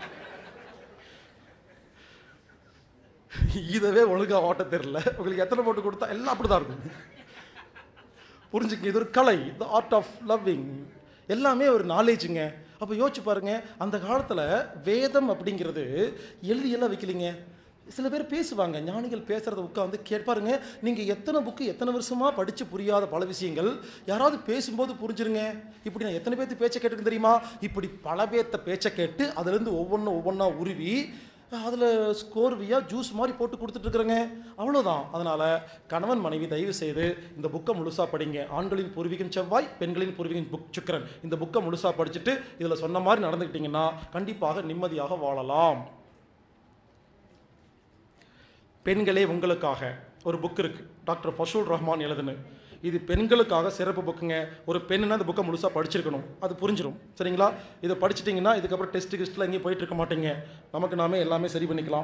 இதவே ஒழுங்காக ஓட்ட தெரியல உங்களுக்கு எத்தனை போட்டு கொடுத்தா எல்லாம் அப்படி தான் இருக்கும் புரிஞ்சுக்க இது ஒரு கலை த ஆர்ட் ஆஃப் லவ்விங் எல்லாமே ஒரு நாலேஜுங்க அப்போ யோசிச்சு பாருங்க அந்த காலத்தில் வேதம் அப்படிங்கிறது எழுதியெல்லாம் வைக்கலிங்க சில பேர் பேசுவாங்க ஞானிகள் பேசுகிறத உட்காந்து கேட்பாருங்க நீங்கள் எத்தனை புக்கு எத்தனை வருஷமாக படித்து புரியாத பல விஷயங்கள் யாராவது பேசும்போது புரிஞ்சிருங்க இப்படி நான் எத்தனை பேர்த்து பேச்சை கேட்டுருக்கு தெரியுமா இப்படி பல பேர்த்த பேச்சை கேட்டு அதுலேருந்து ஒவ்வொன்றும் ஒவ்வொன்றா உருவி அதில் ஸ்கோர்வியாக ஜூஸ் மாதிரி போட்டு கொடுத்துட்ருக்குறேங்க அவ்வளோதான் அதனால் கணவன் மனைவி தயவு செய்து இந்த புக்கை முழுசாக படிங்க ஆண்களின் பூர்வீகம் செவ்வாய் பெண்களின் பூர்வீகம் புக் சுக்கரன் இந்த புக்கை முழுசாக படிச்சுட்டு இதில் சொன்ன மாதிரி நடந்துக்கிட்டிங்கன்னா கண்டிப்பாக நிம்மதியாக வாழலாம் பெண்களே உங்களுக்காக ஒரு புக் இருக்குது டாக்டர் ஃபஷூல் ரஹ்மான் எழுதுனு இது பெண்களுக்காக சிறப்பு புக்குங்க ஒரு பெண்ணுனா இந்த புக்கை முழுசாக படிச்சிருக்கணும் அது புரிஞ்சிடும் சரிங்களா இதை படிச்சிட்டிங்கன்னா இதுக்கப்புறம் டெஸ்ட் கிஸ்ட்டில் எங்கேயும் போயிட்டு இருக்க மாட்டீங்க நமக்கு நாமே எல்லாமே சரி பண்ணிக்கலாம்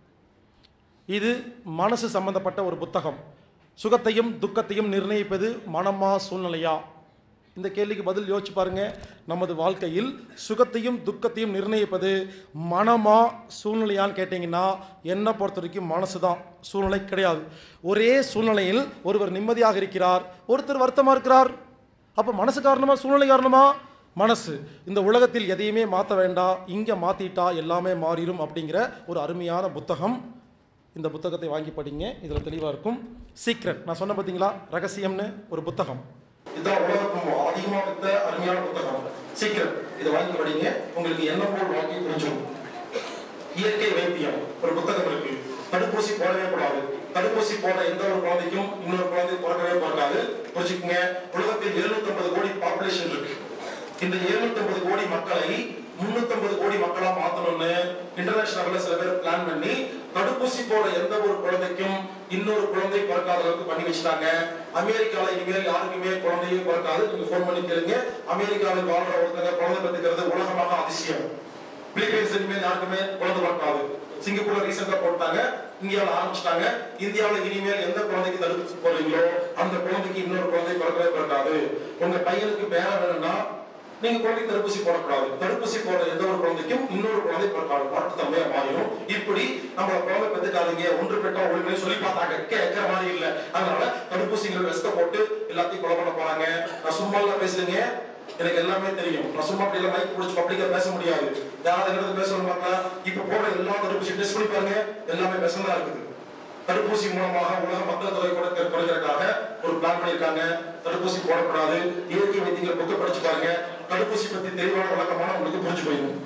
இது மனசு சம்பந்தப்பட்ட ஒரு புத்தகம் சுகத்தையும் துக்கத்தையும் நிர்ணயிப்பது மனமா சூழ்நிலையா இந்த கேள்விக்கு பதில் யோசிச்சு பாருங்க நமது வாழ்க்கையில் சுகத்தையும் துக்கத்தையும் நிர்ணயிப்பது மனமா சூழ்நிலையான்னு கேட்டிங்கன்னா என்னை பொறுத்த வரைக்கும் மனசு தான் சூழ்நிலை கிடையாது ஒரே சூழ்நிலையில் ஒருவர் நிம்மதியாக இருக்கிறார் ஒருத்தர் வருத்தமாக இருக்கிறார் அப்போ மனசு காரணமா சூழ்நிலை காரணமா மனசு இந்த உலகத்தில் எதையுமே மாற்ற வேண்டாம் இங்கே மாற்றிட்டா எல்லாமே மாறிடும் அப்படிங்கிற ஒரு அருமையான புத்தகம் இந்த புத்தகத்தை வாங்கி படிங்க இதில் தெளிவாக இருக்கும் சீக்ரெட் நான் சொன்ன பார்த்தீங்களா ரகசியம்னு ஒரு புத்தகம் இதுதான் உலகத்தும் அதிகமாக வித்த அருமையான புத்தகம் சீக்கிரம் இதை வாங்கி படிங்க உங்களுக்கு என்ன போல் வாழ்க்கை புரிஞ்சிடும் இயற்கை வைத்தியம் ஒரு புத்தகம் இருக்கு தடுப்பூசி போடவே கூடாது தடுப்பூசி போட எந்த ஒரு குழந்தைக்கும் இன்னொரு குழந்தை பிறக்கவே பிறக்காது புரிஞ்சுக்குங்க உலகத்தில் 750 கோடி பாப்புலேஷன் இருக்கு இந்த 750 கோடி மக்களை 350 கோடி மக்களா மாத்தணும்னு இன்டர்நேஷனல்ல சில பேர் பிளான் பண்ணி தடுப்பூசி போட எந்த ஒரு குழந்தைக்கும் இன்னொரு குழந்தை பிறக்காத அளவுக்கு பண்ணி வச்சுட்டாங்க அமெரிக்கால இனிமேல் யாருக்குமே குழந்தையே பிறக்காது நீங்க ஃபோன் பண்ணி கேளுங்க அமெரிக்காவில் வாழ்ற ஒருத்தங்க குழந்தை பெற்றுக்கிறது உலகமாக அதிசயம் பிலிப்பைன்ஸ் இனிமேல் யாருக்குமே குழந்தை பிறக்காது சிங்கப்பூர்ல ரீசெண்டா போட்டாங்க இந்தியாவில் ஆரம்பிச்சிட்டாங்க இந்தியாவில் இனிமேல் எந்த குழந்தைக்கு தடுப்பூசி போடுறீங்களோ அந்த குழந்தைக்கு இன்னொரு குழந்தை பிறக்கவே பிறக்காது உங்க பையனுக்கு பேர வேணும்னா நீங்க குழந்தைக்கு தடுப்பூசி போடக்கூடாது தடுப்பூசி போடுற எந்த ஒரு குழந்தைக்கும் இன்னொரு குழந்தை பிறக்காது மாற்று தன்மையா மாறிடும் இப்படி நம்ம குழந்தை பெற்றுக்காதீங்க ஒன்று பெற்றா ஒழுங்கு சொல்லி பார்த்தாங்க கேட்கிற மாதிரி இல்ல அதனால தடுப்பூசிகள் வெஸ்ட போட்டு எல்லாத்தையும் கொலை பண்ண போறாங்க நான் சும்மா எல்லாம் பேசுறீங்க எனக்கு எல்லாமே தெரியும் நான் சும்மா அப்படி எல்லாம் மைக் பிடிச்சி பப்ளிக்கா பேச முடியாது யாராவது எங்கிறது பேசணும் பார்த்தா இப்ப போடுற எல்லா தடுப்பூசி டெஸ்ட் பண்ணி பாருங்க எல்லாமே விஷம் தான் இருக்குது தடுப்பூசி மூலமாக உலக மக்கள் தொகை கூட குறைக்கிறதுக்காக ஒரு பிளான் பண்ணியிருக்காங்க தடுப்பூசி போடக்கூடாது இயற்கை வைத்தியங்கள் புக்கை படிச்சு பாருங்க தடுப்பூசி பத்தி தெளிவான விளக்கமான உங்களுக்கு புரிஞ்சு போயிடும்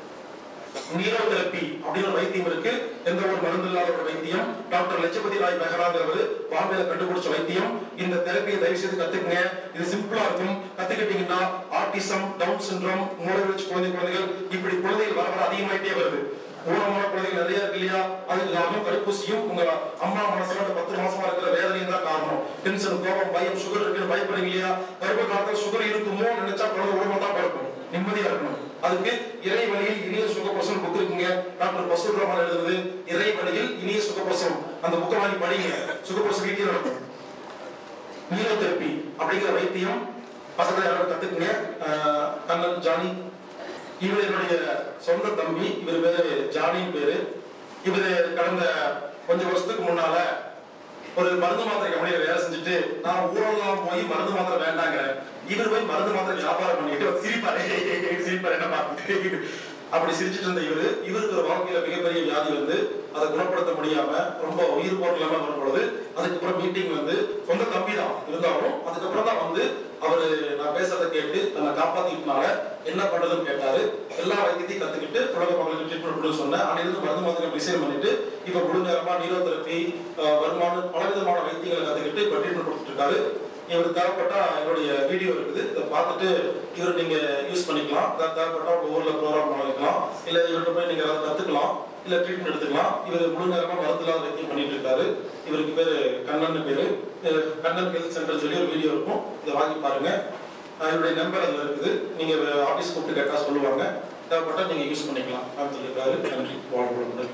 நீரோதெரப்பி அப்படின்னு ஒரு வைத்தியம் இருக்கு எந்த ஒரு மருந்து இல்லாத ஒரு வைத்தியம் டாக்டர் லட்சபதி ராய் மெஹராங்கிறவர் பாம்பேல கண்டுபிடிச்ச வைத்தியம் இந்த தெரப்பியை தயவு செய்து கத்துக்குங்க இது சிம்பிளா இருக்கும் கத்துக்கிட்டீங்கன்னா ஆட்டிசம் டவுன் சிண்ட்ரோம் மூளை வச்சு குழந்தை குழந்தைகள் இப்படி குழந்தைகள் வர வர அதிகமாயிட்டே வருது ஊனமான குழந்தைகள் நிறைய இருக்கு இல்லையா அதுக்கு காரணம் தடுப்பூசியும் உங்க அம்மா மனசுல அந்த பத்து மாசமா இருக்கிற வேதனையும் தான் காரணம் டென்ஷன் கோபம் பயம் சுகர் இருக்குன்னு பயப்படுறீங்க இல்லையா கர்ப்ப காலத்துல சுகர் இருக்குமோ நினைச்சா குழந்தை உடம்பு தான் பிறக்கும் நிம்மதியா இருக்கணும் அதுக்கு இறை வழியில் இனிய சுகப்பிரசவம் புக் இருக்குங்க டாக்டர் பசூர் ரஹ்மான் எழுதுறது இறை வழியில் இனிய சுகப்பிரசவம் அந்த புக்கை வாங்கி படிங்க சுகப்பிரசவம் வீட்டில் நடக்கும் நீரோதெரப்பி அப்படிங்கிற வைத்தியம் பக்கத்துல யாராவது கத்துக்குங்க ஆஹ் கண்ணன் ஜானி இவர் என்னுடைய சொந்த தம்பி இவர் பேரு ஜானின் பேரு இவர் கடந்த கொஞ்சம் வருஷத்துக்கு முன்னால ஒரு மருந்து மாத்திரை கம்பெனியில வேலை செஞ்சுட்டு நான் ஊரெல்லாம் போய் மருந்து மாத்திரை வேண்டாங்க இவர் போய் மருந்து மாத்திரை வியாபாரம் பண்ணிட்டு அவர் சிரிப்பாரு சிரிப்பாரு என்ன பார்த்துட்டு அப்படி சிரிச்சிட்டு இருந்த இவரு இவருக்கு ஒரு வாழ்க்கையில மிகப்பெரிய வியாதி வந்து அதை குணப்படுத்த முடியாம ரொம்ப உயிர் போட்டலாம வரும்பொழுது அதுக்கப்புறம் மீட்டிங் வந்து சொந்த தம்பி தான் இருந்தாலும் அதுக்கப்புறம் தான் வந்து அவரு நான் பேசுறதை கேட்டு தன்னை காப்பாத்திட்டனால என்ன பண்றதுன்னு கேட்டாரு எல்லா வைத்தியத்தையும் கத்துக்கிட்டு உலக மக்களுக்கு ட்ரீட்மெண்ட் கொடுக்க சொன்னேன் அனைத்து மருந்து மாத்திரை டிசைன் பண்ணிட்டு இப்ப முழு நேரமா நீரோதெரப்பி வருமானம் பல விதமான வைத்தியங்களை கத்துக்கிட்டு இப்ப ட்ரீட்மெண்ட் கொடுத்துட்டு இருக்காரு இவர் தேவைப்பட்டா என்னுடைய வீடியோ இருக்குது இதை பார்த்துட்டு இவர் நீங்க யூஸ் பண்ணிக்கலாம் அதாவது தேவைப்பட்டா உங்க ஊர்ல ப்ரோக்ராம் பண்ணிக்கலாம் இல்ல இவர்கிட்ட போய் நீங்க அதை கத்துக்கலாம் இல்ல ட்ரீட்மெண்ட் எடுத்துக்கலாம் இவர் முழு நேரமா மருத்துவ வைத்தியம் பண்ணிட்டு இருக்காரு இவருக்கு பேரு கண்ணன் பேரு இது கண்ணன் ஹெல்த் சென்டர் சொல்லி ஒரு வீடியோ இருக்கும் இதை வாங்கி பாருங்க அஹ் இவருடைய நம்பர் அதில் இருக்குது நீங்க ஆபீஸ் கூப்பிட்டு கேட்டா சொல்லுவாங்க தேவைப்பட்டா நீங்க யூஸ் பண்ணிக்கலாம் அப்படின்னு சொல்லியிருக்காரு நன்றி வாழ்வுடன்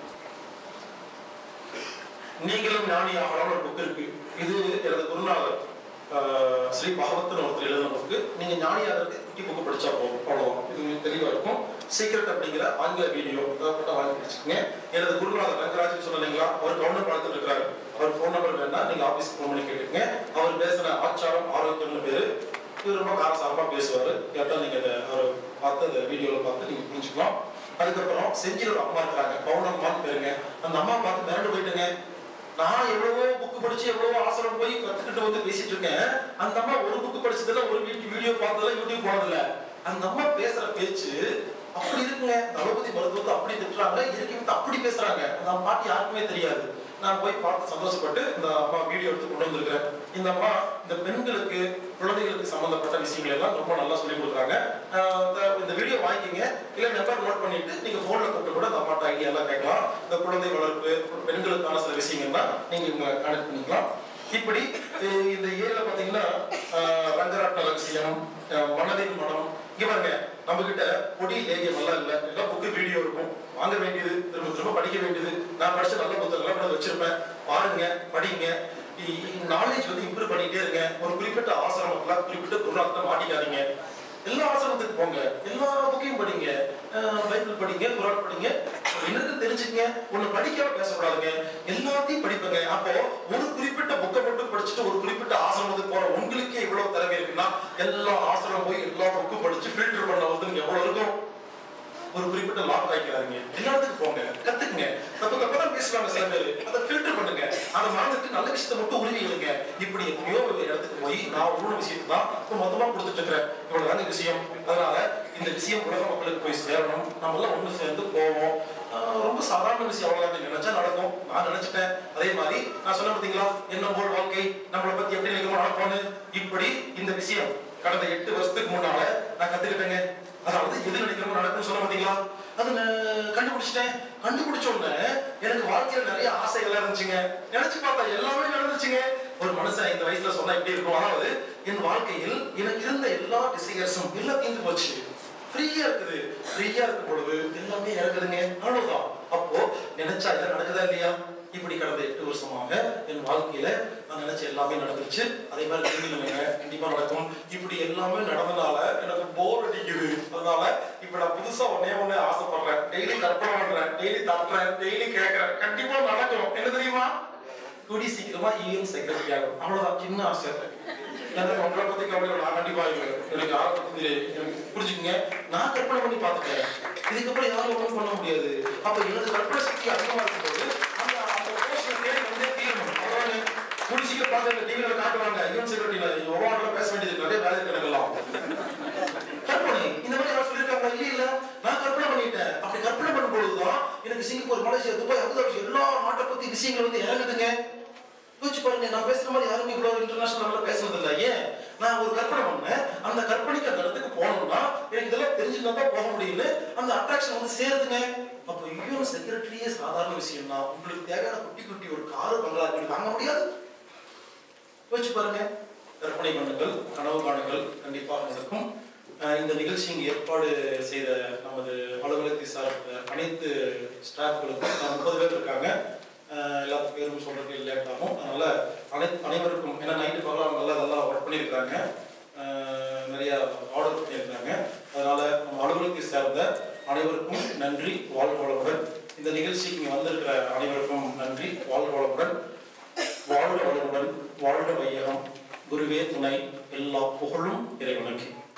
நீங்களும் ஞானி ஆகலாம் ஒரு புக் இருக்கு இது எனது குருநாதர் ஆஹ், ஸ்ரீ பாகவத்தன் ஒருத்தர் எழுதின புக்கு நீங்க ஞானி ஆகிறதுக்கு குட்டி புக்கு படிச்சா போதும் அவ்வளவுதான் இது உங்களுக்கு தெளிவா இருக்கும் சீக்ரெட் அப்படிங்கிற ஆங்கில வீடியோ தேவைப்பட்ட வாங்கி படிச்சுக்கோங்க எனது குருநாதர் ரங்கராஜன் சொன்னீங்களா அவர் கவுண்டர் பார்த்துட்டு இருக்காரு அவர் ஃபோன் நம்பர் வேணா நீங்க ஆபீஸ்க்கு ஃபோன் பண்ணி கேட்டுக்கங்க அவர் பேசுன ஆச்சாரம் ஆரோக்கியம்னு பேரு இவர் ரொம்ப காரசாரமா பேசுவாரு கேட்டா நீங்க அதை அவர் பார்த்து அந்த வீடியோல பார்த்து நீங்க புரிஞ்சுக்கலாம் அதுக்கப்புறம் செஞ்சில ஒரு அம்மா இருக்கிறாங்க பவுனம்மான்னு பேருங்க அந்த அம்மா பார்த்து மிரண்டு போயிட்டுங்க நான் எவ்வளவோ புக் படிச்சு எவ்வளவோ ஆசிரம் போய் கத்துக்கிட்டு வந்து பேசிட்டு இருக்கேன் அந்த அம்மா ஒரு புக் படிச்சதுல ஒரு வீடியோ பார்த்ததுல யூடியூப் போனதில்ல அந்த அம்மா பேசுற பேச்சு அப்படி இருக்குங்க தளபதி மருத்துவத்தை அப்படி திட்டுறாங்க இயற்கை வந்து அப்படி பேசுறாங்க அந்த பாட்டு யாருக்குமே தெரியாது நான் போய் பார்த்து சந்தோஷப்பட்டு இந்த அம்மா வீடியோ எடுத்து கொண்டு வந்திருக்கிறேன் இந்த அம்மா இந்த பெண்களுக்கு குழந்தைகளுக்கு சம்பந்தப்பட்ட விஷயங்கள் எல்லாம் ரொம்ப நல்லா சொல்லி கொடுக்குறாங்க ஆஹ் இந்த- இந்த வீடியோ வாங்கிக்கிங்க இல்ல நம்பர் நோட் பண்ணிட்டு நீங்க போன்ல கூப்பிட்டு கூட இந்த அம்மாட்ட ஐடியா எல்லாம் கேட்கலாம் இந்த குழந்தை வளர்ப்பு பெண்களுக்கான சில விஷயங்கள்னா நீங்க இவங்களை கனெக்ட் பண்ணிக்கலாம் இப்படி அஹ் இந்த ஏரியால பாத்தீங்கன்னா ஆஹ் ரங்கராட்ன ரகசியம் ஆஹ் மனதின் மனம் இங்க பாருங்க நம்ம கிட்ட பொடி லேகியம் எல்லாம் இல்ல எல்லாம் புக்கு வீடியோ இருக்கும் வாங்க வேண்டியது திரும்ப திரும்ப படிக்க வேண்டியது நான் படிச்ச நல்ல புத்தகங்கள்லாம் கூட வச்சிருப்பேன் பாருங்க படிங்க நாலேஜ் வந்து இம்ப்ரூவ் பண்ணிட்டே இருங்க ஒரு குறிப்பிட்ட ஆசிரமத்துல குறிப்பிட்ட குருநாத்துல மாட்டிக்காதீங்க எல்லா ஆசிரமத்துக்கு போங்க எல்லா புக்கையும் படிங்க அஹ் பைபிள் படிங்க குரான் படிங்க என்னது தெரிஞ்சுக்கங்க ஒண்ணு படிக்காம பேசக்கூடாதுங்க எல்லாத்தையும் படிப்பங்க அப்போ ஒரு குறிப்பிட்ட புக்கை மட்டும் படிச்சுட்டு ஒரு குறிப்பிட்ட ஆசிரமத்துக்கு போற உங்களுக்கே இவ்வளவு திறமை இருக்குன்னா எல்லா ஆசிரமம் போய் எல்லா புக்கும் படிச்சு ஃபில்டர் பண்ண வந்து எவ்வளவு இருக்கும் ஒரு குறிப்பிட்ட லாக் ஆகிக்கிறாருங்க எல்லாத்துக்கும் போங்க கத்துக்குங்க தப்பு தப்பா தான் பேசுவாங்க சில பேர் அதை ஃபில்டர் பண்ணுங்க அதை மறந்துட்டு நல்ல விஷயத்தை மட்டும் உரிமைகளுங்க இப்படி எத்தனையோ ஒரு இடத்துக்கு போய் நான் உள்ள விஷயத்தை தான் இப்போ மொத்தமா கொடுத்துட்டு இருக்கிறேன் இவ்வளவுதாங்க விஷயம் அதனால இந்த விஷயம் உலக மக்களுக்கு போய் சேரணும் நம்ம எல்லாம் ஒண்ணு சேர்ந்து போவோம் ஆஹ் ரொம்ப சாதாரண விஷயம் அவ்வளவுதான் நினைச்சா நடக்கும் நான் நினைச்சிட்டேன் அதே மாதிரி நான் சொன்ன பார்த்தீங்களா என்ன போல் வாழ்க்கை நம்மளை பத்தி எப்படி நினைக்கிறோம் நடக்கும்னு இப்படி இந்த விஷயம் கடந்த எட்டு வருஷத்துக்கு முன்னால நான் கத்துக்கிட்டேங்க அதாவது எது நினைக்கிறோமோ நடக்கும்னு சொல்ல பார்த்தீங்களா அது நான் கண்டுபிடிச்சிட்டேன் கண்டுபிடிச்ச உடனே எனக்கு வாழ்க்கையில நிறைய ஆசைகள் இருந்துச்சுங்க நினைச்சு பார்த்தா எல்லாமே நடந்துச்சுங்க ஒரு மனுஷன் இந்த வயசுல சொன்னா எப்படி இருக்கும் அதாவது என் வாழ்க்கையில் எனக்கு இருந்த எல்லா டிசையர்ஸும் எல்லாம் தீர்ந்து போச்சு ஃப்ரீயா இருக்குது ஃப்ரீயா இருக்கும் பொழுது எல்லாமே இறங்குதுங்க அவ்வளவுதான் அப்போ நினைச்சா எல்லாம் நடக்குதா இல்லையா இப்படி கடந்த எட்டு வருஷமாக என் வாழ்க்கையில நான் நினைச்ச எல்லாமே நடந்துருச்சு அதே மாதிரி நீங்களுங்க கண்டிப்பா நடக்கும் இப்படி எல்லாமே நடந்தனால எனக்கு போர் அடிக்குது அதனால இப்ப நான் புதுசா ஒன்னே ஒண்ணே ஆசைப்படுறேன் டெய்லி கற்பனை பண்றேன் டெய்லி தட்டுறேன் டெய்லி கேட்கறேன் கண்டிப்பா நடக்கும் என்ன தெரியுமா கூடி சீக்கிரமா ஈவன் செக்ரட்டரி ஆகும் அவ்வளவுதான் சின்ன ஆசை எனக்கு உங்களை பத்தி கவலை இல்லை. நான் கண்டிப்பா இல்லை. எனக்கு யாரை பத்தி தெரியாது. எனக்கு புரிஞ்சுக்கங்க நான் கற்பனை பண்ணி பார்த்துட்டேன் இதுக்கப்புறம் யாரும் ஒன்றும் பண்ண முடியாது அப்ப எனது கற்பனை சக்தி அதிகமா இருக்கும்போது அந்த அந்த போஸ்ட்ல தேடி வந்தே தீரணும் அவ்வளவுதானே கூடி சீக்கிரம் பார்த்து இந்த டிவியில காட்டுவாங்க ஈவன் செக்ரட்டரியில ஒவ்வொரு பேச வேண்டியது நிறைய வேலை இருக்கு எனக்கெல்லாம் கற்பனை இந்த மாதிரி யாரும் சொல்லியிருக்காங்க இல்ல இல்ல நான் கற்பனை பண்ணிட்டேன் அப்படி கற்பனை பண்ணும்பொழுதுதான் எனக்கு சிங்கப்பூர் மலேசியா துபாய் அபுதாபி எல்லா நாட்டை பத்தி விஷயங்கள் வந்து இறங்குதுங்க யோசிச்சு பாருங்க நான் பேசுற மாதிரி யாருமே இவ்வளவு இன்டர்நேஷனல் லெவலில் பேசுறது இல்ல ஏன் நான் ஒரு கற்பனை பண்ணேன் அந்த கற்பனைக்கு அந்த இடத்துக்கு போகணும்னா எனக்கு இதெல்லாம் தெரிஞ்சுதான் தான் போக முடியல அந்த அட்ராக்ஷன் வந்து சேருதுங்க அப்போ யூஎன் செக்ரட்டரியே சாதாரண விஷயம் தான் உங்களுக்கு தேவையான குட்டி குட்டி ஒரு காரு பங்களா இருக்கு வாங்க முடியாது யோசிச்சு பாருங்க கற்பனை பண்ணுங்கள் கனவு காணுங்கள் கண்டிப்பாக நடக்கும் அஹ் இந்த நிகழ்ச்சி இங்கு ஏற்பாடு செய்த நமது அலுவலகத்தை சார்ந்த அனைத்து ஸ்டாஃப்களுக்கும் நான் முப்பது பேர் இருக்காங்க அஹ் எல்லாத்து பேரும் சொல்றதுக்கு லேட் ஆகும் அதனால அனைத்து அனைவருக்கும் ஏன்னா நைட்டு பகலாம் நல்லா நல்லா ஒர்க் பண்ணியிருக்காங்க அஹ் நிறைய ஆர்டர் பண்ணியிருக்காங்க அதனால நம்ம அலுவலகத்தை சார்ந்த அனைவருக்கும் நன்றி வாழ்க வளமுடன் இந்த நிகழ்ச்சிக்கு இங்கே வந்திருக்கிற அனைவருக்கும் நன்றி வாழ்க வளமுடன் வாழ்க வளமுடன் வாழ்க வையகம் குருவே துணை எல்லா புகழும் இறைவனுக்கு